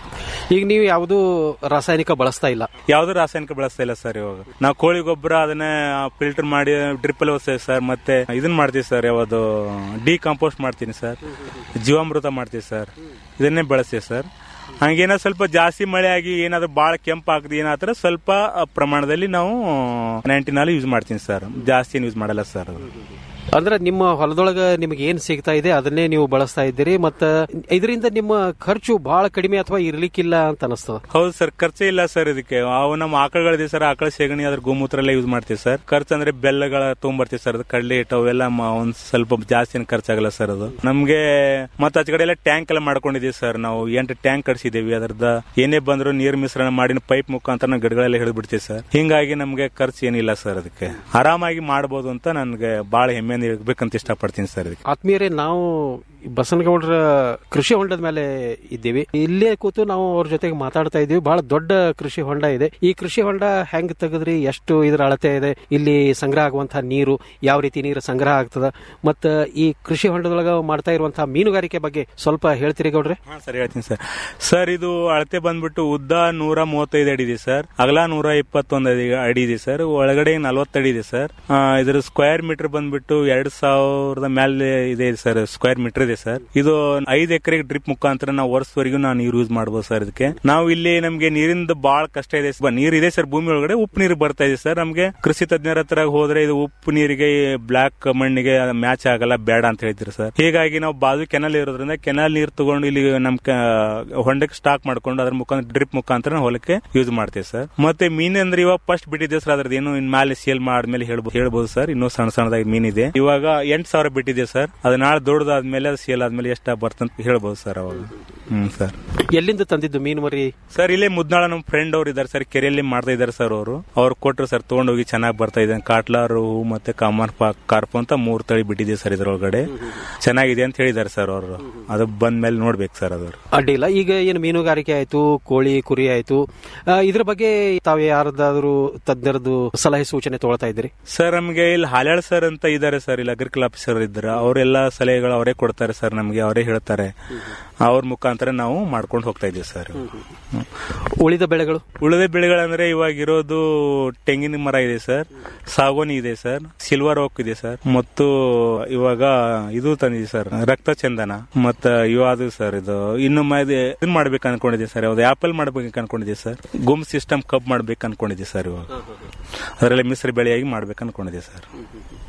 ಈಗ ನೀವು ಯಾವುದು ರಾಸಾಯನಿಕ ಬಳಸ್ತಾ ಇಲ್ಲ ಯಾವ್ದು ರಾಸಾಯನಿಕ ಬಳಸ್ತಾ ಇಲ್ಲ ಸರ್ ಇವಾಗ ನಾವು ಕೋಳಿ ಗೊಬ್ಬರ ಅದನ್ನ ಫಿಲ್ಟರ್ ಮಾಡಿ ಡ್ರಿಪ್ ಅಲ್ಲಿ ಓದ್ತೇವೆ ಸರ್ ಮತ್ತೆ ಇದನ್ನ ಮಾಡ್ತೀವಿ ಸರ್ ಯಾವುದು ಡಿ ಕಾಂಪೋಸ್ಟ್ ಮಾಡ್ತೀನಿ ಸರ್ ಜೀವಾಮೃತ ಮಾಡ್ತೀವಿ ಸರ್ ಇದನ್ನೇ ಬಳಸ್ತೀವಿ ಸರ್ ಹಂಗೇನೋ ಸ್ವಲ್ಪ ಜಾಸ್ತಿ ಮಳೆ ಆಗಿ ಏನಾದ್ರು ಬಾಳ ಕೆಂಪು ಆಗದೆ ಏನಾದ್ರೆ ಸ್ವಲ್ಪ ಪ್ರಮಾಣದಲ್ಲಿ ನಾವು ನೈಂಟಿನಲ್ಲಿ ಯೂಸ್ ಮಾಡ್ತೀನಿ ಸರ್ ಜಾಸ್ತಿ ಏನು ಯೂಸ್ ಮಾಡಲ್ಲ ಸರ್ ಅದು ಅಂದ್ರೆ ನಿಮ್ಮ ಹೊಲದೊಳಗ ನಿಮಗೆ ಏನ್ ಸಿಗ್ತಾ ಇದೆ ಅದನ್ನೇ ನೀವು ಬಳಸ್ತಾ ಇದ್ದೀರಿ ಮತ್ತ ಇದರಿಂದ ನಿಮ್ಮ ಖರ್ಚು ಬಹಳ ಕಡಿಮೆ ಅಥವಾ ಇರ್ಲಿಕ್ಕಿಲ್ಲ ಅಂತ ಅನಿಸ್ತದ ಹೌದು ಸರ್ ಖರ್ಚೇ ಇಲ್ಲ ಸರ್ ಇದಕ್ಕೆ ಅವು ನಮ್ಮ ಆಕಳಗಳಿದೆ ಸರ್ ಆಕಳ ಸೆಗಣಿ ಅದ್ರ ಗೋಮೂತ್ರ ಎಲ್ಲ ಯೂಸ್ ಮಾಡ್ತೀವಿ ಸರ್ ಖರ್ಚು ಅಂದ್ರೆ ಬೆಲ್ಲಗಳ ತೊಗೊಂಬರ್ತೀವಿ ಸರ್ ಅದು ಕಡಲೆ ಹಿಟ್ಟು ಅವೆಲ್ಲ ಮ- ಒಂದ್ ಸ್ವಲ್ಪ ಜಾಸ್ತಿ ಏನು ಖರ್ಚಾಗಲ್ಲ ಸರ್ ಅದು ನಮ್ಗೆ ಮತ್ತೆ ಆಚೆ ಕಡೆ ಎಲ್ಲ ಟ್ಯಾಂಕ್ ಎಲ್ಲ ಮಾಡ್ಕೊಂಡಿದೀವಿ ಸರ್ ನಾವು ಎಂಟು ಟ್ಯಾಂಕ್ ಕಟ್ಸಿದೀವಿ ಅದ್ರದ ಏನೇ ಬಂದ್ರು ನೀರ್ ಮಿಶ್ರಣ ಮಾಡಿ ಪೈಪ್ ಮುಖಾಂತರ ನಾವು ಗಿಡಗಳೆಲ್ಲ ಹಿಡಿದು ಬಿಡ್ತೀವಿ ಸರ್ ಹಿಂಗಾಗಿ ನಮ್ಗೆ ಖರ್ಚು ಏನಿಲ್ಲ ಸರ್ ಅದಕ್ಕೆ ಆರಾಮಾಗಿ ಮಾಡ್ಬೋದು ಅಂತ ನನ್ಗೆ ಬಹಳ ಹೆಮ್ಮೆಯಿಂದ ಹೇಳ್ಬೇಕಂತ ಇಷ್ಟಪಡ್ತೀನಿ ಸರ್ ಇದಕ್ಕೆ ಆತ್ಮೀಯರೇ ನಾವು ಬಸನಗೌಡರ ಕೃಷಿ ಹೊಂಡದ ಮೇಲೆ ಇದ್ದೀವಿ ಇಲ್ಲೇ ಕೂತು ನಾವು ಅವ್ರ ಜೊತೆಗೆ ಮಾತಾಡ್ತಾ ಇದ್ದೀವಿ ಬಹಳ ದೊಡ್ಡ ಕೃಷಿ ಹೊಂಡ ಇದೆ ಈ ಕೃಷಿ ಹೊಂಡ ಹೆಂಗ್ ತೆಗೆದ್ರಿ ಎಷ್ಟು ಇದ್ರ ಅಳತೆ ಇದೆ ಇಲ್ಲಿ ಸಂಗ್ರಹ ಆಗುವಂತಹ ನೀರು ಯಾವ ರೀತಿ ನೀರು ಸಂಗ್ರಹ ಆಗ್ತದ ಮತ್ತ ಈ ಕೃಷಿ ಹೊಂಡದೊಳಗ ಮಾಡ್ತಾ ಇರುವಂತಹ ಮೀನುಗಾರಿಕೆ ಬಗ್ಗೆ ಸ್ವಲ್ಪ ಹೇಳ್ತೀರಿ ಗೌಡ್ರೆ ಹಾ ಸರ್ ಹೇಳ್ತೀನಿ ಸರ್ ಸರ್ ಇದು ಅಳತೆ ಬಂದ್ಬಿಟ್ಟು ಉದ್ದ ನೂರ ಮೂವತ್ತೈದು ಅಡಿ ಇದೆ ಸರ್ ಅಗಲ ನೂರ ಇಪ್ಪತ್ತೊಂದು ಅಡಿ ಅಡಿ ಇದೆ ಸರ್ ಒಳಗಡೆ ನಲ್ವತ್ತು ಅಡಿ ಇದೆ ಸರ್ ಆ, ಇದ್ರ ಸ್ಕ್ವೇರ್ ಮೀಟರ್ ಬಂದ್ಬಿಟ್ಟು ಎರಡ್ ಸಾವಿರದ ಮೇಲೆ ಇದೆ ಸರ್ ಸ್ಕ್ವೇರ್ ಮೀಟರ್ ಇದೆ ಸರ್ ಇದು ಐದು ಎಕರೆಗೆ ಡ್ರಿಪ್ ಮುಖಾಂತರ ನಾವು ವರ್ಷವರೆಗೂ ನಾವು ನೀರು ಯೂಸ್ ಮಾಡಬಹುದು ಸರ್ ಇದಕ್ಕೆ ನಾವು ಇಲ್ಲಿ ನಮ್ಗೆ ನೀರಿಂದ ಬಹಳ ಕಷ್ಟ ಇದೆ ಬ- ನೀರ್ ಇದೆ ಸರ್ ಭೂಮಿ ಒಳಗಡೆ ಉಪ್ಪು ನೀರು ಬರ್ತಾ ಇದೆ ಸರ್ ನಮ್ಗೆ ಕೃಷಿ ತಜ್ಞರ ಹತ್ರ ಹೋದ್ರೆ ಇದು ಉಪ್ಪು ನೀರಿಗೆ ಬ್ಲಾಕ್ ಮಣ್ಣಿಗೆ ಮ್ಯಾಚ್ ಆಗಲ್ಲ ಬೇಡ ಅಂತ ಹೇಳ್ತೀರಿ ಸರ್ ಹೀಗಾಗಿ ನಾವು ಬಾಜು ಕೆನಲ್ ಇರೋದ್ರಿಂದ ಕೆನಲ್ ನೀರು ತಗೊಂಡು ಇಲ್ಲಿ ನಮ್ ಕ- ಹೊಂಡಕ್ಕೆ ಸ್ಟಾಕ್ ಮಾಡ್ಕೊಂಡು ಅದ್ರ ಮುಖಾಂತರ ಡ್ರಿಪ್ ಮುಖಾಂತರ ನಾವು ಹೊಲಕ್ಕೆ ಯೂಸ್ ಮಾಡ್ತೀವಿ ಸರ್ ಮತ್ತೆ ಮೀನ್ ಅಂದ್ರೆ ಇವಾಗ ಫಸ್ಟ್ ಬಿಟ್ಟಿದೆ ಸರ್ ಅದ್ರದ್ದು ಏನು ಇನ್ ಮೇಲೆ ಸೇಲ್ ಮಾಡಿದ್ಮೇಲೆ ಹೇಳ್ಬೋದು ಹೇಳ್ಬೋದು ಸರ್ ಇನ್ನೂ ಸಣ್ಣ ಸಣ್ಣದಾಗಿ ಮೀನಿದೆ ಇವಾಗ ಎಂಟು ಸಾವಿರ ಬಿಟ್ಟಿದೆ ಸರ್ ಅದು ನಾಳೆ ದೊಡ್ಡದಾದ್ಮೇಲೆ ಅದು ಸೇಲ್ ಆದ್ಮೇಲೆ ಎಷ್ಟ ಬರ್ತಂತ ಹೇಳ್ಬೋದು ಸರ್ ಅವಾಗ ಹ್ಮ್ ಸರ್ ಎಲ್ಲಿಂದ ತಂದಿದ್ದು ಮೀನು ಮರಿ ಸರ್ ಇಲ್ಲೇ ಮುದ್ನಾಳ ನಮ್ಮ ಫ್ರೆಂಡ್ ಅವ್ರು ಇದಾರೆ ಸರ್ ಕೆರೆಯಲ್ಲಿ ಮಾಡ್ತಾ ಇದಾರೆ ಸರ್ ಅವರು ಅವ್ರು ಕೊಟ್ರು ಸರ್ ತಗೊಂಡೋಗಿ ಚೆನ್ನಾಗಿ ಬರ್ತಾ ಇದೆ ಕಾಟ್ಲಾರು ಮತ್ತೆ ಕಾಮನ್ ಪಾ ಕಾರ್ಪು ಅಂತ ಮೂರ್ ತಳಿ ಬಿಟ್ಟಿದೆ ಸರ್ ಇದ್ರೊಳಗಡೆ ಚೆನ್ನಾಗಿದೆ ಅಂತ ಹೇಳಿದಾರೆ ಸರ್ ಅವರು ಅದು ಬಂದ್ಮೇಲೆ ನೋಡ್ಬೇಕು ಸರ್ ಅದು ಅಡ್ಡಿಲ್ಲ ಈಗ ಏನು ಮೀನುಗಾರಿಕೆ ಆಯ್ತು ಕೋಳಿ ಕುರಿ ಆಯ್ತು ಆ, ಇದ್ರ ಬಗ್ಗೆ ತಾವು ಯಾರದಾದ್ರೂ ತಜ್ಞರದ್ದು ಸಲಹೆ ಸೂಚನೆ ತಗೊಳ್ತಾ ಇದ್ದೀರಿ ಸರ್ ನಮಗೆ ಇಲ್ಲಿ ಹಾಲ್ಯಾಳ್ ಸರ್ ಅಂತ ಇದ್ದಾರೆ ಸರ್ ಇಲ್ಲಿ ಅಗ್ರಿಕಲ್ ಆಫೀಸರ್ ಇದ್ದಾರೆ ಅವರೆಲ್ಲ ಸಲಹೆಗಳು ಅವರೇ ಕೊಡ್ತಾರೆ ಸರ್ ನಮಗೆ ಅವರೇ ಹೇಳ್ತಾರೆ ಅವ್ರ ಮುಖಾಂತರ ನಾವು ಮಾಡ್ಕೊಂಡು ಹೋಗ್ತಾ ಇದೀವಿ ಸರ್ ಹ್ಮ್. ಉಳಿದ ಬೆಳೆಗಳು ಉಳಿದ ಬೆಳೆಗಳಂದ್ರೆ ಇವಾಗ ಇರೋದು ತೆಂಗಿನ ಮರ ಇದೆ ಸರ್ ಸಾಗೋನಿ ಇದೆ ಸರ್ ಸಿಲ್ವರ್ ಓಕ್ ಇದೆ ಸರ್ ಮತ್ತು ಇವಾಗ ಇದು ತಂದಿದೆ ಸರ್ ರಕ್ತ ಚಂದನ ಮತ್ತ ಇವಾದು ಸರ್ ಇದು ಇನ್ನು ಮ- ಇದು ಇದನ್ ಮಾಡ್ಬೇಕು ಅನ್ಕೊಂಡಿದ್ದೆ ಸರ್ ಯಾವ್ದು ಆಪಲ್ ಮಾಡ್ಬೇಕು ಅನ್ಕೊಂಡಿದ್ದೆ ಸರ್ ಗುಮ್ ಸಿಸ್ಟಮ್ ಕಬ್ ಮಾಡ್ಬೇಕು ಅನ್ಕೊಂಡಿದ್ದೆ ಸರ್ ಇವಾಗ ಅದರಲ್ಲಿ ಮಿಶ್ರ ಬೆಳೆಯಾಗಿ ಮಾಡ್ಬೇಕು ಅನ್ಕೊಂಡಿದ್ದೆ ಸರ್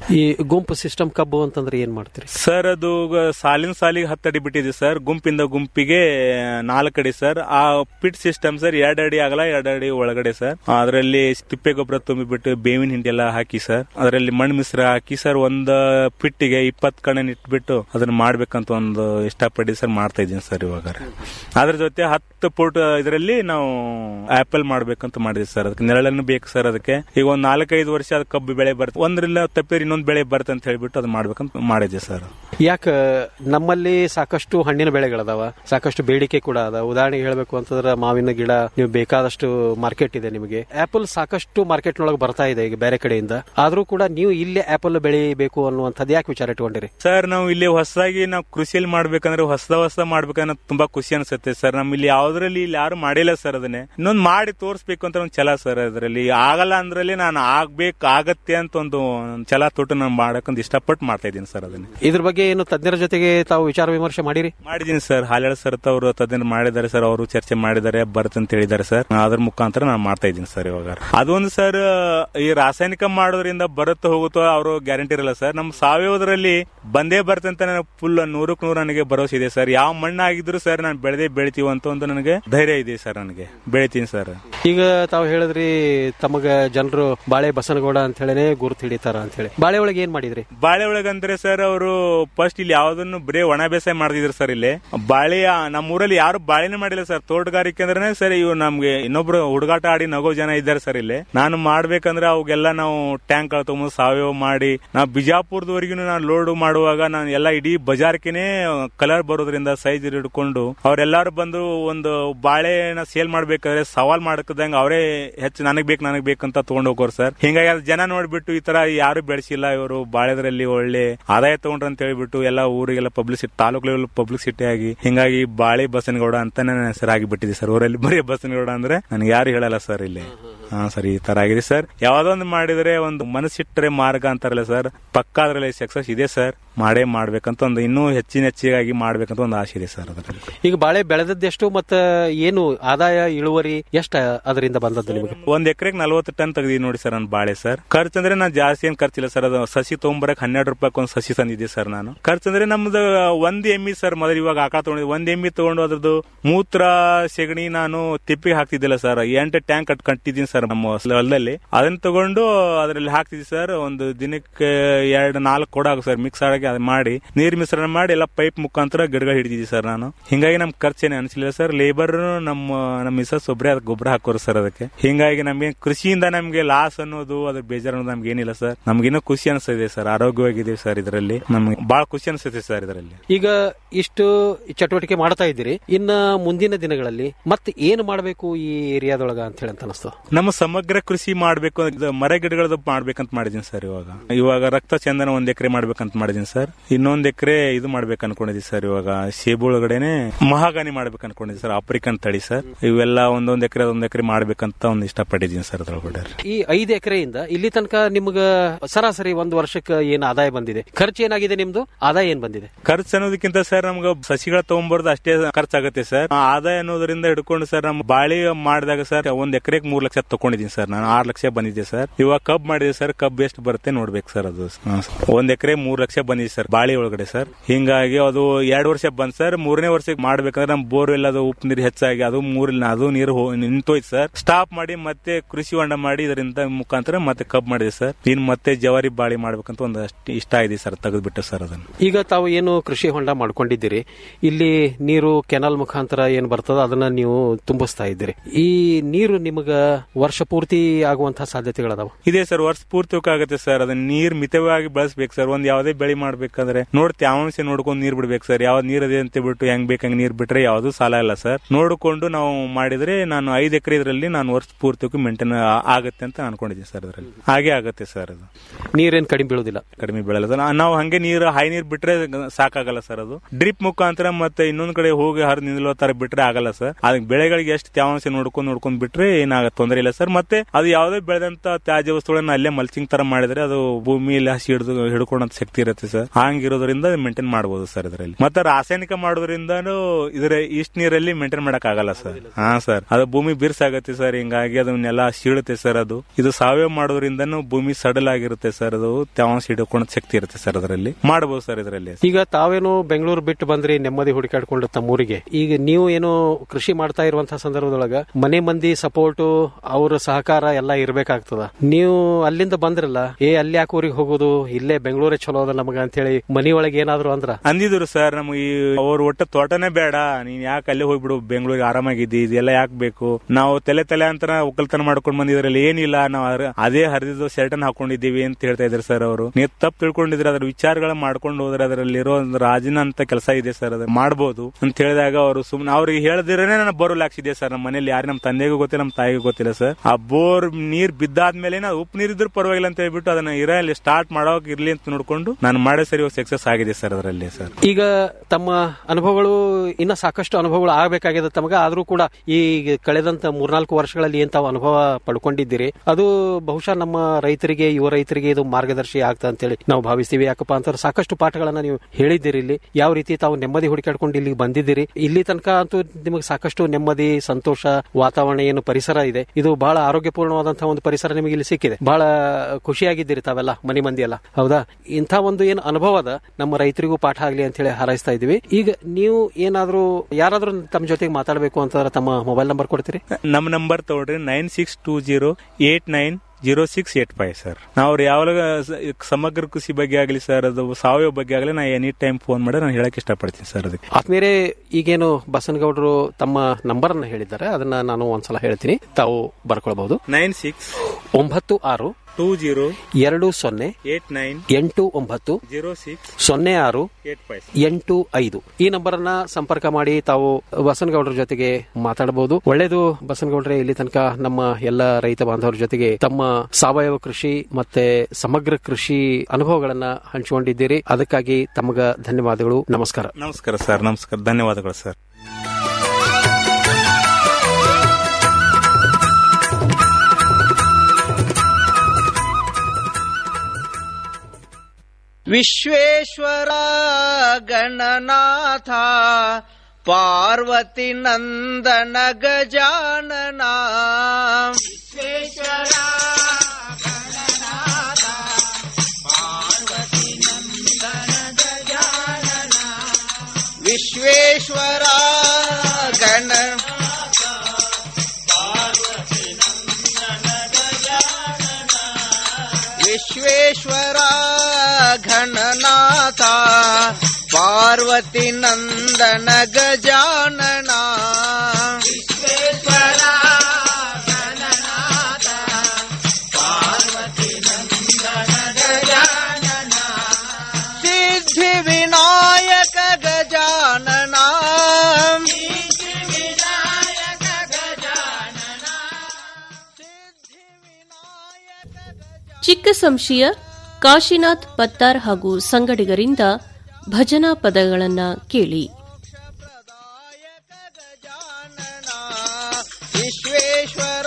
ಈ ಗುಂಪು ಸಿಸ್ಟಮ್ ಕಬ್ಬು ಅಂತಂದ್ರೆ ಏನ್ ಮಾಡ್ತೀರಿ ಸರ್ ಅದು ಗ- ಸಾಲಿನ ಸಾಲಿಗೆ ಹತ್ತಡಿ ಬಿಟ್ಟಿದೆ ಸರ್ ಗುಂಪಿಂದ ಗುಂಪಿಗೆ ನಾಲ್ಕಡಿ ಸರ್ ಆ ಪಿಟ್ ಸಿಸ್ಟಮ್ ಸರ್ ಎರಡು ಅಡಿ ಆಗಲ ಎರಡು ಅಡಿ ಒಳಗಡೆ ಸರ್ ಅದರಲ್ಲಿ ತಿಪ್ಪೆ ಗೊಬ್ಬರ ತುಂಬಿಬಿಟ್ಟು ಬೇವಿನ ಹಿಂಡಿ ಎಲ್ಲ ಹಾಕಿ ಸರ್ ಅದರಲ್ಲಿ ಮಣ್ಣು ಮಿಶ್ರ ಹಾಕಿ ಸರ್ ಒಂದ್ ಪಿಟ್ಟಿಗೆ ಇಪ್ಪತ್ ಕಣ್ಣನ್ ಇಟ್ಬಿಟ್ಟು ಅದನ್ನ ಮಾಡ್ಬೇಕಂತ ಒಂದು ಇಷ್ಟಪಟ್ಟು ಸರ್ ಮಾಡ್ತಾ ಇದ್ದೀನಿ ಸರ್ ಇವಾಗ ಅದ್ರ ಜೊತೆ ಹತ್ತು ಫುಟ್ ಇದರಲ್ಲಿ ನಾವು ಆಪಲ್ ಮಾಡ್ಬೇಕಂತ ಮಾಡಿದ್ವಿ ಸರ್ ಅದಕ್ಕೆ ನೆರಳನ್ನು ಬೇಕು ಸರ್ ಅದಕ್ಕೆ ಈಗ ಒಂದ್ ನಾಲ್ಕೈದು ವರ್ಷ ಅದು ಕಬ್ಬು ಬೆಳೆ ಬರುತ್ತೆ ಒಂದ್ರಿಂದ ತಪ್ಪಿದ್ರೆ ಇನ್ನೊಂದ್ ಬೆಳೆ ಬರುತ್ತೆ ಅಂತ ಹೇಳ್ಬಿಟ್ಟು ಅದು ಮಾಡ್ಬೇಕಂತ ಮಾಡಿದ್ವಿ ಸರ್ ಯಾಕ ನಮ್ಮಲ್ಲಿ ಸಾಕಷ್ಟು ಹಣ್ಣಿನ ಬೆಳೆಗಳದಾವ ಸಾಕಷ್ಟು ಬೇಡಿಕೆ ಕೂಡ ಅದ ಉದಾಹರಣೆಗೆ ಹೇಳ್ಬೇಕು ಅಂತಂದ್ರೆ ಮಾವಿನ ಗಿಡ ನೀವು ಬೇಕಾದಷ್ಟು ಮಾರ್ಕೆಟ್ ಇದೆ ನಿಮಗೆ ಆಪಲ್ ಸಾಕಷ್ಟು ಮಾರ್ಕೆಟ್ ನೊಳಗೆ ಬರ್ತಾ ಇದೆ ಈಗ ಬೇರೆ ಕಡೆಯಿಂದ ಆದ್ರೂ ಕೂಡ ನೀವು ಇಲ್ಲೇ ಆಪಲ್ ಬೆಳಿಬೇಕು ಅನ್ನುವಂಥದ್ದು ಯಾಕೆ ವಿಚಾರ ಇಟ್ಕೊಂಡಿರಿ ಸರ್ ನಾವು ಇಲ್ಲಿ ಹೊಸದಾಗಿ ನಾವು ಕೃಷಿಯಲ್ಲಿ ಮಾಡ್ಬೇಕಂದ್ರೆ ಹೊಸದ ಹೊಸ ಮಾಡ್ಬೇಕಂದ್ರೆ ತುಂಬಾ ಖುಷಿ ಅನ್ಸುತ್ತೆ ಸರ್ ನಮ್ಮ ಇಲ್ಲಿ ಯಾವ್ದ್ರಲ್ಲಿ ಇಲ್ಲಿ ಯಾರು ಮಾಡಿಲ್ಲ ಸರ್ ಅದನ್ನೇ ಇನ್ನೊಂದು ಮಾಡಿ ತೋರಿಸ್ಬೇಕು ಅಂತ ಒಂದು ಛಲ ಸರ್ ಅದರಲ್ಲಿ ಆಗಲ್ಲ ಅಂದ್ರಲ್ಲಿ ನಾನು ಆಗ್ಬೇಕು ಆಗತ್ತೆ ಅಂತ ಒಂದು ಛಲ ತೊಟ್ಟು ನಾನು ಮಾಡಕ್ಕಂತ ಇಷ್ಟಪಟ್ಟು ಮಾಡ್ತಾ ಇದ್ದೀನಿ ಸರ್ ಅದನ್ನ ಇದ್ರ ಬಗ್ಗೆ ಏನು ತಜ್ಞರ ಜೊತೆಗೆ ತಾವು ವಿಚಾರ ವಿಮರ್ಶೆ ಮಾಡಿರಿ ಮಾಡಿದ್ದೀನಿ ಸರ್ ಹಾಲೇಳ ಸರ್ ಅವರು ತಜ್ಞರು ಮಾಡಿದ್ದಾರೆ ಸರ್ ಅವರು ಚರ್ಚೆ ಮಾಡಿದ್ದಾರೆ ಬರುತ್ತೆ ಅಂತ ಹೇಳಿದ್ದಾರೆ ಸರ್ ಅದ್ರ ಮುಖಾಂತರ ನಾನು ಮಾಡ್ತಾ ಇದ್ದೀನಿ ಸರ್ ಇವಾಗ ಅದೊಂದು ಸರ್ ಈ ರಾಸಾಯನಿಕ ಮಾಡೋದ್ರಿಂದ ಬರುತ್ತೋ ಹೋಗುತ್ತೋ ಅವರು ಗ್ಯಾರಂಟಿ ಇರಲ್ಲ ಸರ್ ನಮ್ಮ ಸಾವಯವದರಲ್ಲಿ ಬಂದೇ ಬರುತ್ತೆ ಅಂತ ನನಗೆ ಫುಲ್ ನೂರಕ್ಕೆ ನೂರು ನನಗೆ ಭರವಸೆ ಇದೆ ಸರ್ ಯಾವ ಮಣ್ಣಾಗಿದ್ರು ಸರ್ ನಾನು ಬೆಳೆದೇ ಬೆಳಿತೀವಿ ಅಂತ ಒಂದು ನನಗೆ ಧೈರ್ಯ ಇದೆ ಸರ್ ನನಗೆ ಬೆಳಿತೀನಿ ಸರ್ ಈಗ ತಾವು ಹೇಳಿದ್ರಿ ತಮಗ ಜನರು ಬಾಳೆ ಬಸನಗೌಡ ಅಂತ ಹೇಳಿನೇ ಗುರುತು ಹಿಡಿತಾರ ಅಂತ ಹೇಳಿ ಬಾಳೆ ಒಳಗೆ ಏನ್ ಮಾಡಿದ್ರಿ ಬಾಳೆ ಒಳಗಂದ್ರೆ ಸರ್ ಅವರು ಫಸ್ಟ್ ಇಲ್ಲಿ ಯಾವ್ದನ್ನು ಬರೀ ಒಣ ಬೇಸಾಯ ಮಾಡ್ತಿದ್ರು ಸರ್ ಇಲ್ಲಿ ಬಾಳೆ ನಮ್ಮ ಊರಲ್ಲಿ ಯಾರು ಬಾಳೆನೇ ಮಾಡಿಲ್ಲ ಸರ್ ತೋಟಗಾರಿಕೆ ಅಂದ್ರೆ ಸರ್ ಇವು ನಮ್ಗೆ ಇನ್ನೊಬ್ರು ಹುಡುಗಾಟ ಆಡಿ ನಗೋ ಜನ ಇದ್ದಾರೆ ಸರ್ ಇಲ್ಲಿ ನಾನು ಮಾಡ್ಬೇಕಂದ್ರೆ ಅವಾಗೆಲ್ಲ ನಾವು ಟ್ಯಾಂಕ್ ತಗೊಂಡು ಸಾವಯವ ಮಾಡಿ ನಾವು ಬಿಜಾಪುರದವರೆಗೂ ನಾನು ಲೋಡ್ ಮಾಡುವಾಗ ನಾನು ಎಲ್ಲ ಇಡೀ ಬಜಾರ್ಕೆನೆ ಕಲರ್ ಬರೋದ್ರಿಂದ ಸೈಜ್ ಹಿಡ್ಕೊಂಡು ಅವರೆಲ್ಲರೂ ಬಂದು ಒಂದು ಬಾಳೆನ ಸೇಲ್ ಮಾಡ್ಬೇಕಾದ್ರೆ ಸವಾಲ್ ಮಾಡಕದಂಗ ಅವರೇ ಹೆಚ್ಚು ನನಗ್ ಬೇಕು ನನಗ್ ಬೇಕಂತ ತಗೊಂಡ್ ಹೋಗೋರು ಸರ್ ಹಿಂಗಾಗಿ ಅದ್ ಜನ ನೋಡ್ಬಿಟ್ಟು ಈ ತರ ಯಾರು ಬೆಳೆಸಿಲ್ಲ ಇವರು ಬಾಳೆದ್ರಲ್ಲಿ ಒಳ್ಳೆ ಆದಾಯ ತಗೊಂಡ್ರ ಅಂತ ಹೇಳ್ಬಿಟ್ಟು ಎಲ್ಲ ಊರಿಗೆಲ್ಲ ಪಬ್ಲಿಸಿಟಿ ತಾಲೂಕು ಲೆವೆಲ್ ಪಬ್ಲಿಸಿಟಿ ಆಗಿ ಹಿಂಗಾಗಿ ಬಾಳೆ ಬಸನಗೌಡ ಅಂತ ನನ್ನ ಹೆಸರಾಗಿ ಬಿಟ್ಟಿದೆ ಸರ್ ಊರಲ್ಲಿ ಬರೀ ಬಸನಗೌಡ ಅಂದ್ರೆ ನನಗೆ ಯಾರು ಹೇಳಲ್ಲ ಸರ್ ಇಲ್ಲಿ ಹಾ ಸರ್ ಈ ತರ ಆಗಿದೆ ಸರ್ ಯಾವ್ದೊಂದು ಮಾಡಿದ್ರೆ ಒಂದು ಮನಸ್ಸಿಟ್ಟರೆ ಮಾರ್ಗ ಅಂತಾರಲ್ಲ ಸರ್ ಪಕ್ಕ ಅದ್ರಲ್ಲಿ ಸಕ್ಸಸ್ ಇದೆ ಸರ್ ಮಾಡೇ ಮಾಡ್ಬೇಕಂತ ಒಂದು ಇನ್ನೂ ಹೆಚ್ಚಿನ ಹೆಚ್ಚಿಗಾಗಿ ಮಾಡ್ಬೇಕಂತ ಒಂದು ಆಸೆ ಇದೆ ಸರ್ ಅದರಲ್ಲಿ ಈಗ ಬಾಳೆ ಬೆಳೆದದ್ದೆಷ್ಟು ಮತ್ತ ಏನು ಆದಾಯ ಇಳುವರಿ ಎಷ್ಟ ಅದರಿಂದ ಬಂದದ್ದು ನಿಮಗೆ ಒಂದ್ ಎಕರೆಗೆ ನಲ್ವತ್ತು ಟನ್ ತೆಗ್ದಿ ನೋಡಿ ಸರ್ ನಾನು ಬಾಳೆ ಸರ್ ಖರ್ಚು ಅಂದ್ರೆ ನಾನು ಜಾಸ್ತಿ ಏನ್ ಖರ್ಚಿಲ್ಲ ಸರ್ ಅದು ಸಸಿ ತೊಗೊಂಬರಕ್ ಹನ್ನೆರಡು ರೂಪಾಯಿ ಒಂದು ಸಸಿ ತಂದಿದ್ದೆ ಸರ್ ನಾನು ಖರ್ಚು ಅಂದ್ರೆ ನಮ್ದು ಒಂದ್ ಎಮ್ಮಿ ಸರ್ ಮೊದಲು ಇವಾಗ ಆಕ ತಗೊಂಡಿದ್ದೆ ಒಂದ್ ಎಮ್ಮಿ ತಗೊಂಡು ಅದ್ರದ್ದು ಮೂತ್ರ ಸೆಗಣಿ ನಾನು ತಿಪ್ಪಿಗೆ ಹಾಕ್ತಿದ್ದಿಲ್ಲ ಸರ್ ಎಂಟು ಟ್ಯಾಂಕ್ ಕಟ್ ಕಟ್ಟಿದ್ದೀನಿ ಸರ್ ನಮ್ಮ ಹೊಲದಲ್ಲಿ ಅದನ್ನ ತಗೊಂಡು ಅದ್ರಲ್ಲಿ ಹಾಕ್ತಿದ್ವಿ ಸರ್ ಒಂದು ದಿನಕ್ಕೆ ಎರಡು ನಾಲ್ಕು ಕೊಡ ಸರ್ ಮಿಕ್ಸ್ ಆಗಿ ಅದು ಮಾಡಿ ನೀರ್ ಮಿಶ್ರಣ ಮಾಡಿ ಎಲ್ಲ ಪೈಪ್ ಮುಖಾಂತರ ಗಿಡಗಳು ಹಿಡಿದಿದ್ವಿ ಸರ್ ನಾನು ಹಿಂಗಾಗಿ ನಮ್ ಖರ್ಚೇನೆ ಅನಿಸಲಿಲ್ಲ ಸರ್ ಲೇಬರ್ ನಮ್ಮ ನಮ್ಮ ಮಿಸಸ್ ಒಬ್ಬರೇ ಅದಕ್ಕೆ ಗೊಬ್ಬರ ಹಾಕೋರು ಸರ್ ಅದಕ್ಕೆ ಹಿಂಗಾಗಿ ನಮ್ಗೆ ಕೃಷಿಯಿಂದ ನಮ್ಗೆ ಲಾಸ್ ಅನ್ನೋದು ಅದ್ರ ಬೇಜಾರು ಅನ್ನೋದು ನಮ್ಗೆ ಏನಿಲ್ಲ ಸರ್ ನಮ್ಗಿನ್ನೂ ಖುಷಿ ಅನಿಸ್ತಿದೆ ಸರ್ ಆರೋಗ್ಯವಾಗಿದ್ದೀವಿ ಸರ್ ಇದರಲ್ಲಿ ನಮ್ಗೆ ಬಹಳ ಖುಷಿ ಅನಿಸುತ್ತೆ ಸರ್ ಇದರಲ್ಲಿ ಈಗ ಇಷ್ಟು ಚಟುವಟಿಕೆ ಮಾಡ್ತಾ ಇದ್ದೀರಿ ಇನ್ನ ಮುಂದಿನ ದಿನಗಳಲ್ಲಿ ಮತ್ತೆ ಏನು ಮಾಡಬೇಕು ಈ ಏರಿಯಾದೊಳಗ ಅಂತ ಹೇಳಿ ಅಂತ ಅನಿಸ್ತು ನಮ್ಮ ಸಮಗ್ರ ಕೃಷಿ ಮಾಡ್ಬೇಕು ಇದು ಮರ ಗಿಡಗಳದ್ದು ಮಾಡ್ಬೇಕಂತ ಮಾಡಿದೀನಿ ಸರ್ ಇವಾಗ ಇವಾಗ ರಕ್ತ ಚಂದನ ಒಂದ್ ಎಕರೆ ಮಾಡ್ಬೇಕಂತ ಮಾಡಿದೀನಿ ಸರ್ ಇನ್ನೊಂದ್ ಎಕರೆ ಇದು ಮಾಡ್ಬೇಕು ಅನ್ಕೊಂಡಿದೀನಿ ಸರ್ ಇವಾಗ ಸೇಬು ಒಳಗಡೆನೆ ಮಹಾಗಾನಿ ಮಾಡ್ಬೇಕು ಅನ್ಕೊಂಡಿದ್ದೀನಿ ಸರ್ ಆಫ್ರಿಕನ್ ತಳಿ ಸರ್ ಇವೆಲ್ಲ ಒಂದೊಂದ್ ಎಕರೆ ಒಂದ್ ಎಕರೆ ಮಾಡ್ಬೇಕಂತ ಒಂದು ಇಷ್ಟಪಟ್ಟಿದ್ದೀನಿ ಸರ್ ಅದ್ರೊಳಗಡೆ ಈ ಐದು ಎಕರೆಯಿಂದ ಇಲ್ಲಿ ತನಕ ನಿಮ್ಗ ಸರಾಸರಿ ಒಂದು ವರ್ಷಕ್ಕೆ ಏನ್ ಆದಾಯ ಬಂದಿದೆ ಖರ್ಚು ಏನಾಗಿದೆ ನಿಮ್ದು ಆದಾಯ ಏನ್ ಬಂದಿದೆ ಖರ್ಚು ಅನ್ನೋದಕ್ಕಿಂತ ಸರ್ ನಮ್ಗೆ ಸಸಿಗಳ ತಗೊಂಬರ್ದು ಅಷ್ಟೇ ಖರ್ಚಾಗುತ್ತೆ ಸರ್ ಆ ಆದಾಯ ಅನ್ನೋದ್ರಿಂದ ಹಿಡ್ಕೊಂಡು ಸರ್ ನಮ್ ಬಾಳಿ ಮಾಡಿದಾಗ ಸರ್ ಒಂದ್ ಎಕರೆಗೆ ಮೂರ್ ಲಕ್ಷ ತಗೊಂಡಿದ್ದೀನಿ ಸರ್ ನಾನು ಆರ್ ಲಕ್ಷ ಬಂದಿದೆ ಸರ್ ಇವಾಗ ಕಬ್ ಮಾಡಿದೆ ಸರ್ ಕಬ್ ಎಷ್ಟು ಬರುತ್ತೆ ನೋಡ್ಬೇಕು ಸರ್ ಅದು ಹಾ, ಸರ್. ಒಂದ್ ಎಕರೆ ಮೂರ್ ಲಕ್ಷ ಬಂದಿದೆ ಸರ್ ಬಾಳಿ ಒಳಗಡೆ ಸರ್ ಹಿಂಗಾಗಿ ಅದು ಎರಡ್ ವರ್ಷ ಬಂದ್ ಸರ್ ಮೂರನೇ ವರ್ಷಕ್ಕೆ ಮಾಡ್ಬೇಕಂದ್ರೆ ನಮ್ ಬೋರ್ ಎಲ್ಲ ಅದು ಉಪ್ಪು ನೀರು ಹೆಚ್ಚಾಗಿ ಅದು ಮೂರಿಲ್ಲ ಅದು ನೀರು ಹೋ- ನಿಂತೋಯ್ತು ಸರ್ ಸ್ಟಾಪ್ ಮಾಡಿ ಮತ್ತೆ ಕೃಷಿ ಹೊಂಡ ಮಾಡಿ ಇದರಿಂದ ಮುಖಾಂತರ ಮತ್ತೆ ಕಬ್ ಮಾಡಿದೆ ಸರ್ ಇನ್ ಮತ್ತೆ ಜವಾರಿ ಬಾಳಿ ಮಾಡ್ಬೇಕಂತ ಒಂದು ಅಷ್ಟ್ ಇಷ್ಟ ಇದೆ ಸರ್ ತೆಗೆದ್ಬಿಟ್ಟು ಸರ್ ಅದನ್ನು ಈಗ ತಾವು ಏನು ಕೃಷಿ ಹೊಂಡ ಮಾಡ್ಕೊಂಡಿದ್ದೀರಿ ಇಲ್ಲಿ ನೀರು ಕೆನಾಲ್ ಮುಖಾಂತರ ಏನ್ ಬರ್ತದ ಅದನ್ನ ನೀವು ತುಂಬಿಸ್ತಾ ಇದ್ದೀರಿ ಈ ನೀರು ನಿಮಗ ವರ್ಷ ಪೂರ್ತಿ ಆಗುವಂತಹ ಸಾಧ್ಯತೆಗಳದಾವ ಇದೆ ಸರ್ ವರ್ಷ ಪೂರ್ತಿ ಆಗುತ್ತೆ ಸರ್ ಅದನ್ನ ನೀರ್ ಮಿತವಾಗಿ ಬಳಸ್ಬೇಕು ಸರ್ ಒಂದ್ ಯಾವ್ದೇ ಬೆಳೆ ಮಾಡ್ಬೇಕಂದ್ರೆ ನೋಡ್ ತ್ಯಾವಾಂಶ ನೋಡ್ಕೊಂಡು ನೀರ್ ಬಿಡ್ಬೇಕು ಸರ್ ಯಾವ್ದು ನೀರ್ ಅದೇ ಅಂತ ಬಿಟ್ಟು ಹೆಂಗ್ ಬೇಕಂಗ್ ನೀರ್ ಬಿಟ್ರೆ ಯಾವ್ದು ಸಾಲ ಇಲ್ಲ ಸರ್ ನೋಡಿಕೊಂಡು ನಾವು ಮಾಡಿದ್ರೆ ನಾನು ಐದ್ ಎಕರೆ ಇದರಲ್ಲಿ ನಾನು ವರ್ಷ ಪೂರ್ತಿಗೂ ಮೇಂಟೈನ್ ಆಗುತ್ತೆ ಅಂತ ಅನ್ಕೊಂಡಿದ್ದೀನಿ ಸರ್ ಅದರಲ್ಲಿ ಹಾಗೆ ಆಗುತ್ತೆ ಸರ್ ಅದು ನೀರೇನ್ ಕಡಿಮೆ ಬೀಳುದಿಲ್ಲ ಕಡಿಮೆ ಬೀಳಲ್ಲ ಸರ್ ನಾವು ಹಂಗೆ ನೀರು ಹೈ ನೀರ್ ಬಿಟ್ರೆ ಸಾಕಾಗಲ್ಲ ಸರ್ ಅದು ಡ್ರಿಪ್ ಮುಖಾಂತರ ಮತ್ತೆ ಇನ್ನೊಂದ್ ಕಡೆ ಹೋಗಿ ಹರಿದು ನಿಲ್ಲೋ ತರ ಬಿಟ್ರೆ ಆಗಲ್ಲ ಸರ್ ಅದಕ್ಕೆ ಬೆಳೆಗಳಿಗೆ ಎಷ್ಟು ತ್ಯಾವಾಂಶ ನೋಡ್ಕೊಂಡು ನೋಡ್ಕೊಂಡ್ ಬಿಟ್ರೆ ಏನಾಗ ತೊಂದರೆ ಇಲ್ಲ ಸರ್ ಮತ್ತೆ ಅದು ಯಾವುದೇ ಬೆಳೆದಂತ ತ್ಯಾಜ್ಯ ವಸ್ತುಗಳನ್ನ ಅಲ್ಲೇ ಮಲ್ಚಿಂಗ್ ತರ ಮಾಡಿದ್ರೆ ಅದು ಭೂಮಿಯಲ್ಲಿ ಹಸಿ ಹಿಡಿದು ಹಿಡ್ಕೊಳ್ಳೋ ಶಕ್ತಿ ಇರುತ್ತೆ ಸರ್ ಹಂಗಿರೋದ್ರಿಂದ ಮೇಂಟೈನ್ ಮಾಡಬಹುದು ಸರ್ ಇದರಲ್ಲಿ ಮತ್ತೆ ರಾಸಾಯನಿಕ ಮಾಡೋದ್ರಿಂದನೂ ಇದ್ರ ಇಷ್ಟ ನೀರಲ್ಲಿ ಮೇಂಟೈನ್ ಮಾಡಕ್ ಆಗಲ್ಲ ಸರ್ ಹಾ ಸರ್ ಅದು ಭೂಮಿ ಬಿರ್ಸಾಗತ್ತೆ ಸರ್ ಹಿಂಗಾಗಿ ಅದನ್ನೆಲ್ಲ ಸೀಳುತ್ತೆ ಸರ್ ಅದು ಇದು ಸಾವಯವ ಮಾಡೋದ್ರಿಂದನೂ ಭೂಮಿ ಸಡಲ್ ಆಗಿರುತ್ತೆ ಸರ್ ಅದು ತೇವಾಂಶ ಹಿಡ್ಕೊಳ್ಳೋ ಶಕ್ತಿ ಇರುತ್ತೆ ಸರ್ ಅದರಲ್ಲಿ ಮಾಡಬಹುದು ಸರ್ ಇದರಲ್ಲಿ ಈಗ ತಾವೇನು ಬೆಂಗಳೂರು ಬಿಟ್ಟು ಬಂದ್ರಿ ನೆಮ್ಮದಿ ಹುಡುಕಾಡ್ಕೊಂಡು ತಮ್ಮೂರಿಗೆ ಈಗ ನೀವು ಏನು ಕೃಷಿ ಮಾಡ್ತಾ ಇರುವಂತಹ ಸಂದರ್ಭದೊಳಗ ಮನೆ ಮಂದಿ ಸಪೋರ್ಟ್ ಅವ್ರ ಸಹಕಾರ ಎಲ್ಲ ಇರ್ಬೇಕಾಗ್ತದ ನೀವು ಅಲ್ಲಿಂದ ಬಂದ್ರಲ್ಲ ಏ ಅಲ್ಲಿ ಯಾಕೆ ಊರಿಗೆ ಹೋಗೋದು ಇಲ್ಲೇ ಬೆಂಗಳೂರೇ ಚಲೋ ಅದ ನಮಗ ಅಂತ ಹೇಳಿ ಮನಿಯೊಳಗೆ ಏನಾದ್ರು ಅಂದ್ರ ಅಂದಿದ್ರು ಸರ್ ನಮ್ಗೆ ಈ ಅವ್ರ ಒಟ್ಟ ತೋಟನೇ ಬೇಡ ನೀನ್ ಯಾಕೆ ಅಲ್ಲೇ ಹೋಗ್ಬಿಡು ಬೆಂಗಳೂರಿಗೆ ಆರಾಮಾಗಿದ್ದಿ ಇದೆಲ್ಲ ಯಾಕೆ ಬೇಕು ನಾವು ತಲೆ ತಲೆ ಅಂತ ಒಕ್ಕಲ್ತನ ಮಾಡ್ಕೊಂಡ್ ಬಂದಿದ್ರಲ್ಲಿ ಏನಿಲ್ಲ ನಾವು ಅರ- ಅದೇ ಹರಿದಿದ್ದು ಶರ್ಟನ್ ಹಾಕೊಂಡಿದ್ದೀವಿ ಅಂತ ಹೇಳ್ತಾ ಇದ್ರು ಸರ್ ಅವರು ನೀವು ತಪ್ಪು ತಿಳ್ಕೊಂಡಿದ್ರೆ ಅದ್ರ ವಿಚಾರಗಳ ಮಾಡ್ಕೊಂಡು ಹೋದ್ರೆ ಅದರಲ್ಲಿರೋ ಒಂದು ರಾಜಿನ ಅಂತ ಕೆಲಸ ಇದೆ ಸರ್ ಅದು ಮಾಡ್ಬೋದು ಅಂತ ಹೇಳಿದಾಗ ಅವರು ಸುಮ್ನೆ ಅವ್ರಿಗೆ ಹೇಳ್ದಿರೇನೆ ನಾನು ಬೋರ್ವೆಲ್ ಹಾಕ್ಸಿದ್ದೆ ಸರ್ ನಮ್ಮ ಮನೇಲಿ ಯಾರು ನಮ್ಮ ತಂದೆಗೂ ಗೊತ್ತಿಲ್ಲ ನಮ್ಮ ತಾಯಿಗೂ ಗೊತ್ತಿಲ್ಲ ಸರ್ ಆ ಬೋರ್ ನೀರ್ ಬಿದ್ದಾದ್ಮೇಲೆ ನಾವು ಉಪ್ಪು ನೀರ್ ಇದ್ರೂ ಪರವಾಗಿಲ್ಲ ಅಂತ ಹೇಳ್ಬಿಟ್ಟು ಅದನ್ನ ಇರಲಿ ಸ್ಟಾರ್ಟ್ ಮಾಡೋಕ್ ಇರ್ಲಿ ಅಂತ ನೋಡ್ಕೊಂಡು ನಾನು ಮಾಡೋ ಸರಿ ಸಕ್ಸಸ್ ಆಗಿದೆ ಸರ್ ಅದರಲ್ಲಿ ಸರ್ ಈಗ ತಮ್ಮ ಅನುಭವಗಳು ಇನ್ನ ಸಾಕಷ್ಟು ಅನುಭವಗಳು ಆಗಬೇಕಾಗಿದೆ ತಮಗ ಆದ್ರೂ ಕೂಡ ಈ ಕಳೆದಂತ ಮೂರ್ನಾಲ್ಕು ವರ್ಷಗಳಲ್ಲಿ ಏನ್ ತಾವು ಅನುಭವ ಪಡ್ಕೊಂಡಿದ್ದೀರಿ ಅದು ಬಹುಶಃ ನಮ್ಮ ರೈತರಿಗೆ ಯುವ ರೈತರಿಗೆ ಇದು ಮಾರ್ಗದರ್ಶಿ ಆಗ್ತಾ ಅಂತೇಳಿ ನಾವು ಭಾವಿಸ್ತೀವಿ ಯಾಕಪ್ಪ ಅಂತಂದ್ರೆ ಸಾಕಷ್ಟು ಪಾಠಗಳನ್ನ ನೀವು ಹೇಳಿದ್ದೀರಿ ಇಲ್ಲಿ ಯಾವ ರೀತಿ ತಾವು ನೆಮ್ಮದಿ ಹುಡುಕಾಡ್ಕೊಂಡು ಇಲ್ಲಿಗೆ ಬಂದಿದ್ದೀರಿ ಇಲ್ಲಿ ತನಕ ಅಂತೂ ನಿಮಗೆ ಸಾಕಷ್ಟು ನೆಮ್ಮದಿ ಸಂತೋಷ ವಾತಾವರಣ ಏನು ಪರಿಸರ ಇದೆ ಇದು ಬಹಳ ಆರೋಗ್ಯಪೂರ್ಣವಾದಂತಹ ಒಂದು ಪರಿಸರ ನಿಮಗೆ ಇಲ್ಲಿ ಸಿಕ್ಕಿದೆ ಬಹಳ ಖುಷಿಯಾಗಿದ್ದೀರಿ ತಾವೆಲ್ಲ ಮನೆ ಮಂದಿ ಎಲ್ಲ ಹೌದಾ ಇಂಥ ಒಂದು ಏನು ಅನುಭವ ಅದ ನಮ್ಮ ರೈತರಿಗೂ ಪಾಠ ಆಗ್ಲಿ ಅಂತ ಹೇಳಿ ಹಾರೈಸ್ತಾ ಇದೀವಿ ಈಗ ನೀವು ಏನಾದ್ರೂ ಯಾರಾದ್ರೂ ತಮ್ಮ ಜೊತೆಗೆ ಮಾತಾಡಬೇಕು ಅಂತಂದ್ರೆ ತಮ್ಮ ಮೊಬೈಲ್ ನಂಬರ್ ಕೊಡ್ತೀರಿ ನಮ್ಮ ನಂಬರ್ ತಗೊಳ್ರಿ nine six two zero eight nine zero six eight five sir ನಾವು ಯಾವಾಗ ಸಮಗ್ರ ಕೃಷಿ ಬಗ್ಗೆ ಆಗಲಿ ಸರ್ ಅದು ಸಾವಯವ ಬಗ್ಗೆ ಆಗಲಿ ನಾ ಎನಿ ಟೈಮ್ ಫೋನ್ ಮಾಡಿ ನಾನು ಹೇಳಕ್ ಇಷ್ಟಪಡ್ತೀನಿ ಸರ್ ಅದಕ್ಕೆ ಆದ್ಮೇಲೆ ಈಗೇನು ಬಸನಗೌಡರು ತಮ್ಮ ನಂಬರ್ ಅನ್ನ ಹೇಳಿದ್ದಾರೆ ಅದನ್ನ ನಾನು ಒಂದ್ಸಲ ಹೇಳ್ತೀನಿ ತಾವು ಬರ್ಕೊಳ್ಬಹುದು ನೈನ್ ಸಿಕ್ಸ್ ಒಂಬತ್ತು ಆರು ಟೂ ಜೀರೋ ಎರಡು ಸೊನ್ನೆ ಏಟ್ ನೈನ್ ಎಂಟು ಒಂಬತ್ತು ಜೀರೋ ಸಿಕ್ಸ್ ಸೊನ್ನೆ ಆರು ಏಟ್ ಫೈವ್ ಎಂಟು ಐದು ಈ ನಂಬರ್ ಅನ್ನ ಸಂಪರ್ಕ ಮಾಡಿ ತಾವು ಬಸನಗೌಡರ ಜೊತೆಗೆ ಮಾತಾಡಬಹುದು ಒಳ್ಳೇದು ಬಸನಗೌಡ್ರೆ ಇಲ್ಲಿ ತನಕ ನಮ್ಮ ಎಲ್ಲ ರೈತ ಬಾಂಧವರ ಜೊತೆಗೆ ತಮ್ಮ ಸಾವಯವ ಕೃಷಿ ಮತ್ತೆ ಸಮಗ್ರ ಕೃಷಿ ಅನುಭವಗಳನ್ನ ಹಂಚಿಕೊಂಡಿದ್ದೀರಿ ಅದಕ್ಕಾಗಿ ತಮಗ ಧನ್ಯವಾದಗಳು ನಮಸ್ಕಾರ ನಮಸ್ಕಾರ ಸರ್ ನಮಸ್ಕಾರ ಧನ್ಯವಾದಗಳು ಸರ್ ವಿಶ್ವೇಶ್ವರ ಗಣನಾಥ ಪಾರ್ವತಿ ನಂದನ ಗಜಾನನ ವಿಶ್ವೇಶ್ವರ ಗಣನಾಥ ಪಾರ್ವತಿ ನಂದನ ಗಜಾನನ ವಿಶ್ವೇಶ್ವರ ಗಣ ಪಾರ್ವತಿ ನಂದನ ಗಜಾನನ ವಿಶ್ವೇಶ್ವರ घननाथ पार्वती नन्दन गजानन विश्वेश्वरा गणनाथ पार्वती नन्दन गजानन सिद्धि विनायक गजानन विनायक गजानन ಚಿಕ್ಕ ಸಂಶಯ ಕಾಶಿನಾಥ್ ಪತ್ತಾರ್ ಹಾಗೂ ಸಂಗಡಿಗರಿಂದ ಭಜನಾ ಪದಗಳನ್ನ ಕೇಳಿ ವಿಶ್ವೇಶ್ವರ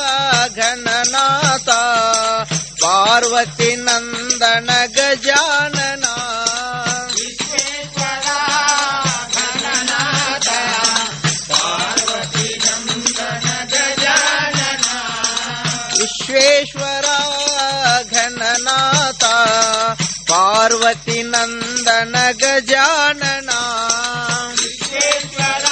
ಘನನಾಥ ಪಾರ್ವತಿ ನಂದನ ಗಜಾನನ ವಿಶ್ವೇಶ್ವರ ಘನನಾಥ ಪಾರ್ವತಿ ನಂದನ ಗಜಾನನ ವಿಶ್ವೇಶ್ವರ ಘನನಾಥ ಪಾರ್ವತಿ ನಂದನ ಗಜಾನನ ವಿಶ್ವೇಶ್ವರ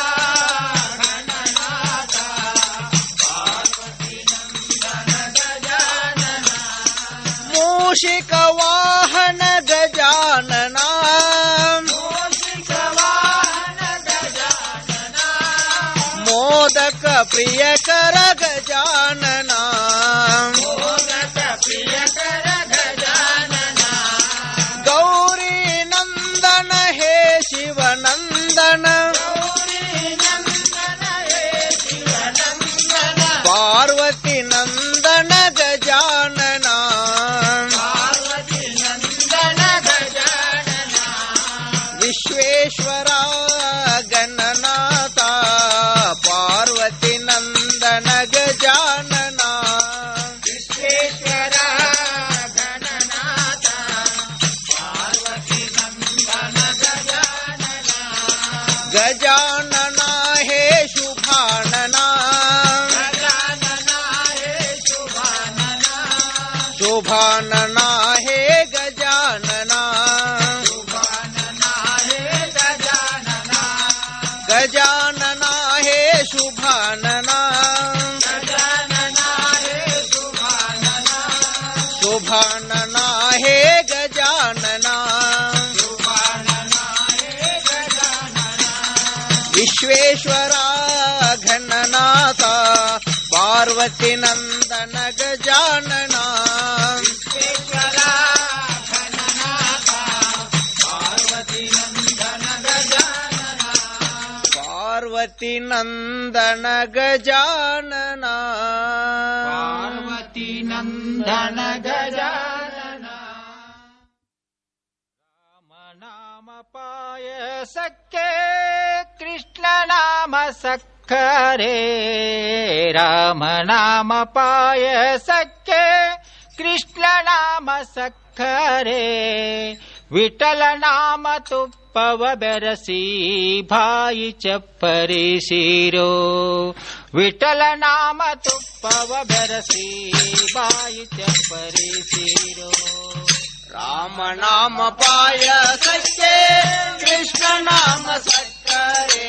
ಘನನಾಥ ಪಾರ್ವತಿ ನಂದನ ಗಜಾನನ ಮೂಷಿಕ ವಾಹನ ಗಜಾನನ ಮೂಷಿಕ ವಾಹನ ಗಜಾನನ ಮೋದಕ ಪ್ರಿಯಕರ ಗಜಾನನ ಮೋದಕ ಪ್ರಿಯಕರ ಗಜಾನನ ಗೌರಿ ನಂದನ ಹೇ ಶಿವನಂದನ ಪಾರ್ವತಿ ನಂದನ ಗಜಾನನ ಪಾರ್ವತಿ ನಂದನ ಗಜಾನನ ವಿಶ್ವೇಶ್ವರ ಗಣನಾಥ ಪಾರ್ವತಿ ನಂದನ ಗಜಾನನ ಶೋಭಾನನ ಹೇ ಗಜಾನನ ಗಜಾನನ ಹೇ ಶುಭಾನನ ಶೋಭಾನನ ಹೇ ಗಜಾನನ ವಿಶ್ವೇಶ್ವರ ಘನನಾಥ ಪಾರ್ವತಿ ನಂದನ ಗಜಾನನ ಪಾರ್ವತಿ ನಂದನ ಗಜಾನನ ಪಾರ್ವತಿ ನಂದನ ಗಜಾನನ ಪಾಯಸಕ್ಕೆ ಕೃಷ್ಣ ನಾಮ ಸಕ್ಕರೆ ರಾಮನಾಮ ಪಾಯಸಕ್ಕೆ ಕೃಷ್ಣ ನಾಮ ಸಕ್ಕರೆ ವಿಠಲ ನಾಮ ತುಪ್ಪವ ಬೆರಸಿ ಬಾಯಿ ಚಪ್ಪರಿಸಿರೋ ವಿಠಲ ನಾಮ ತುಪ್ಪವ ಬೆರಸಿ ಬಾಯಿ ಚಪ್ಪರಿಸಿರೋ ರಾಮನಾಮ ಪಾಯಸಕ್ಕೆ ಕೃಷ್ಣ ನಾಮ ಸಕ್ಕರೆ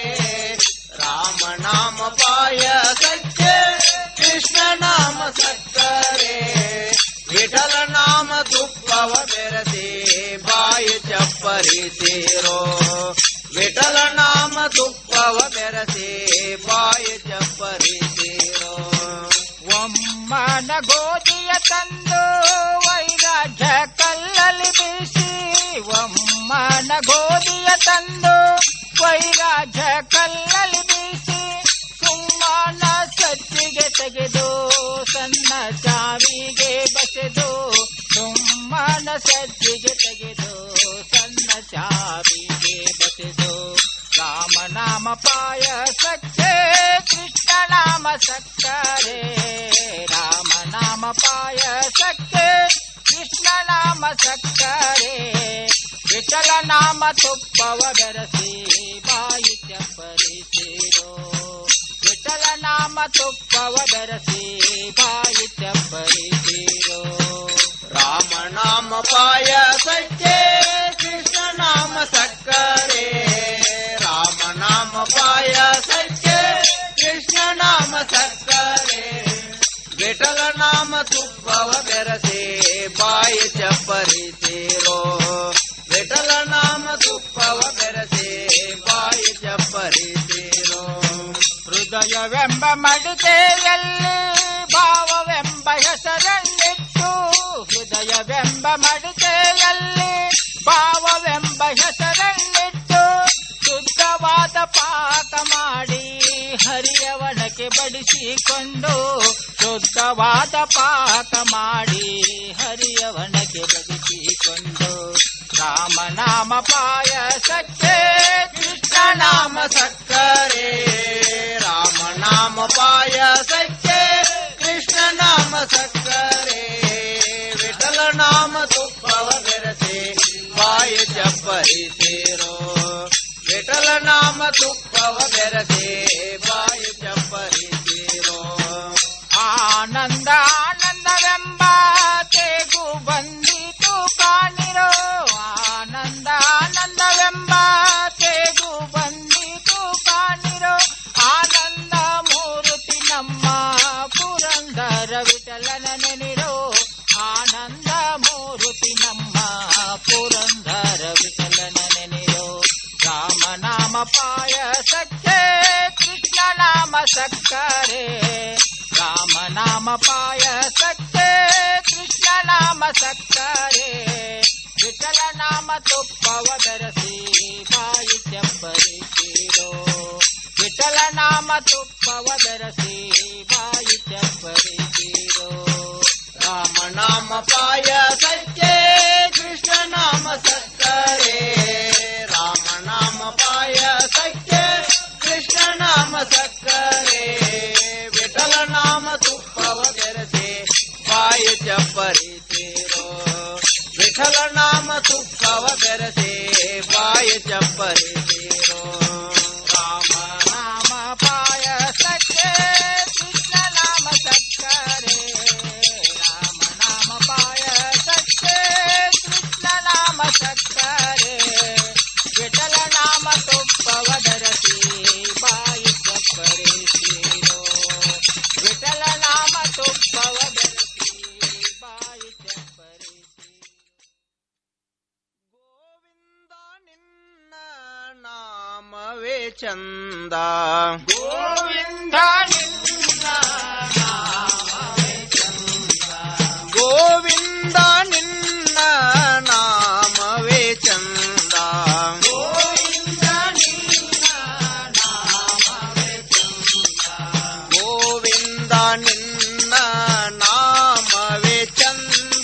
ರಾಮನಾಮ ಪಾಯಸಕ್ಕೆ ಕೃಷ್ಣ ನಾಮ ಸಕ್ಕರೆ ವಿಠಲ ನಾಮ ತುಪ್ಪವ ಬೆರಸಿ ಬಾಯಿ ಚಪ್ಪರಿಸಿರೋ ವಿಠಲ ನಾಮ ತುಪ್ಪವ ಬೆರಸಿ ಬಾಯಿ ಚಪ್ಪರಿಸಿರೋ ಒಮ್ಮನ ಗೋಧಿಯ ತಂದು ವೈರಾಗ್ಯ ಕಲ್ಲಲ್ಲಿ ಬೀಸಿ ಒಮ್ಮನ ಗೋಧಿಯ ತಂದು ವೈರಾಗ್ಯ ಕಲ್ಲಲ್ಲಿ ಬೀಸಿ ಸುಮ್ಮನ ಸಜ್ಜಿಗೆ ತೆಗೆದು ಸಣ್ಣ ಚಾವಿಗೆ ಬಸೆದು ಸುಮ್ಮನ ಸಜ್ಜಿಗೆ ತೆಗೆದು ಸಣ್ಣ ಚಾವಿಗೆ ಬಸೆದು ರಾಮನಾಮ ಪಾಯಸಕ್ಕೆ ಕೃಷ್ಣ ನಾಮ ಸಕ್ಕರೆ ರಾಮನಾಮ ಪಾಯಸಕ್ಕೆ ಕೃಷ್ಣ ನಾಮ ಸಕ್ಕರೆ ವಿಠಲ ನಾಮ ತುಪ್ಪವ ಬೆರಸಿ ಬಾಯಿ ಚಪ್ಪರಿಸಿರೋ ವಿಠಲ ನಾಮ ತುಪ್ಪವ ಬೆರಸಿ ಬಾಯಿ ಚಪ್ಪರಿಸಿರೋ ರಾಮನಾಮ ಪಾಯಸಕ್ಕೆ ಕೃಷ್ಣ ನಾಮ ಸಕ್ಕರೆ ರಾಮನಾಮ ಪಾಯಸಕ್ಕೆ ಕೃಷ್ಣ ನಾಮ ಸಕ್ಕರೆ ವಿಠಲ ನಾಮ ತುಪ್ಪವ ಬೆರಸೆ ಬಾಯಿ ಚಪ್ಪರಿಸಿರೋ ವಿಠಲ ನಾಮ ತುಪ್ಪವ ಬೆರಸೆ ಬಾಯಿ ಚಪ್ಪರಿಸಿರೋ ಹೃದಯವೆಂಬ ಮಡಿಕೆಯಲ್ಲಿ ಭಾವವೆಂಬ ಹೆಸರನ್ನಿಟ್ಟು ಹೃದಯವೆಂಬ ಮಡಿಕೆಯಲ್ಲಿ ಭಾವವೆಂಬ ಹೆಸರನ್ನಿಟ್ಟು ಶುದ್ಧವಾದ ಪಾಕ ಮಾಡಿ ಹರಿಯವನಕ್ಕೆ ಬಡಿಸಿಕೊಂಡು ಶುದ್ಧವಾದ ಪಾಕ ಮಾಡಿ ಹರಿಯವನಕ್ಕೆ ಬಡಿಸಿಕೊಂಡು ರಾಮನಾಮ ಪಾಯಸಕ್ಕೆ ಕೃಷ್ಣ ನಾಮ ಸಕ್ಕರೆ ರಾಮನಾಮ ಪಾಯಸಕ್ಕೆ ಕೃಷ್ಣ ನಾಮ ಸಕ್ಕರೆ ವಿಠಲ ನಾಮ ತುಪ್ಪವ ಬೆರಸೆ ಬಾಯಿ ಚಪ್ಪರಿಸಿರೋ ವಿಠಲ ನಾಮ ತುಪ್ಪವ ಬೆರಸೆ ಬಾಯಿ ಚಪ್ಪರಿಸಿರೋ ಆನಂದ ಆನಂದವೆಂಬ ತೇಗು ಬಂದಿತು ಕಾಣಿರೋ ಆನಂದ ಆನಂದವೆಂಬ ತೇಗು ಬಂದಿತು ಕಾಣಿರೋ ಆನಂದ ಮೂರುತಿ ನಮ್ಮ ಪುರಂದರ ವಿಠಲನ ನೆನಿರೋ ಆನಂದ ಮೂರುತಿ ನಮ್ಮ ಪುರಂದರ ವಿಠಲನ ನೆನಿರೋ ರಾಮನಾಮ ಪಾಯಸಕ್ಕೆ ಕೃಷ್ಣ ನಾಮ ಸಕ್ಕರೆ ರಾಮನಾಮ ಪಾಯಸಕ್ಕೆ ಕೃಷ್ಣ ನಾಮ ಸಕ್ಕರೆ ವಿಠಲ ನಾಮ ತುಪ್ಪವ ಬೆರಸಿ ಬಾಯಿ ಚಪ್ಪರಿಸಿರೋ ವಿಠಲ ನಾಮ ತುಪ್ಪವ ಬೆರಸಿ ಬಾಯಿ ಚಪ್ಪರಿಸಿರೋ ರಾಮನಾಮ ಪಾಯಸಕ್ಕೆ ಕೃಷ್ಣ ನಾಮ ಸಕ್ಕರೆ ರಾಮನಾಮ ಪಾಯಸಕ್ಕೆ ಕೃಷ್ಣ ನಾಮ ಸಕ್ಕರೆ ವಿಠಲ ನಾಮ ತುಪ್ಪವ ಬೆರಸೆ ಬಾಯಿ ಚಪ್ಪರಿಸಿರೋ ವಿಠಲ ನಾಮ ತುಪ್ಪವ ಬೆರಸೆ ಬಾಯಿ ಚಪ್ಪರಿಸಿರೋ ರಾಮ ನಾಮ ಪಾಯಸಕ್ಕೆ ಕೃಷ್ಣ ನಾಮ ಸಕ್ಕರೆ ರಾಮ ನಾಮ ಪಾಯ ಚಂದ ಗೋವಿಂದ ಗೋವಿಂದ ನಿನ್ನ ನಾಮವೇ ಚಂದ ಗೋವಿಂದ ನಿನ್ನ ನಾಮವೇ ಚಂದ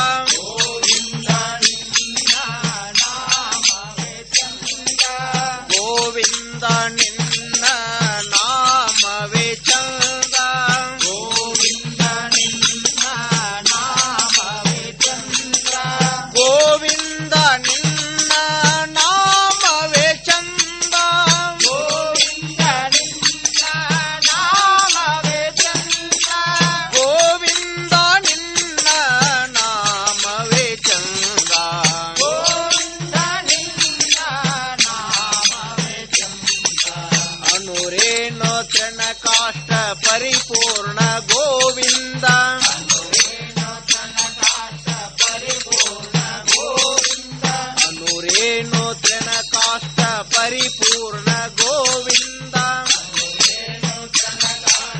ಗೋವಿಂದ ನಿನ್ನ ನಾಮವೇ ಚಂದ ಗೋವಿಂದ ನಿನ್ನ ನಾಮವೇ ಚಂದ ಗೋವಿಂದ ನಿನ್ನ ನಾಮವೇ ಚಂದ ಗೋವಿಂದ ನಿನ್ನ ನಾಮವೇ ಚಂದ ಗೋವಿಂದ ನಿನ್ನ ನಾಮವೇ ಚಂದ ಗೋವಿಂದ ನಿನ್ನ ನಾಮವೇ ಚಂದ ಅನುರೇಣು ತೃಣ ಕಾಷ್ಟ ಪರಿಪೂರ್ಣ ಗೋವಿಂದ ಅನುರೇಣು ತೃಣ ಕಾಷ್ಟ ಪರಿಪೂರ್ಣ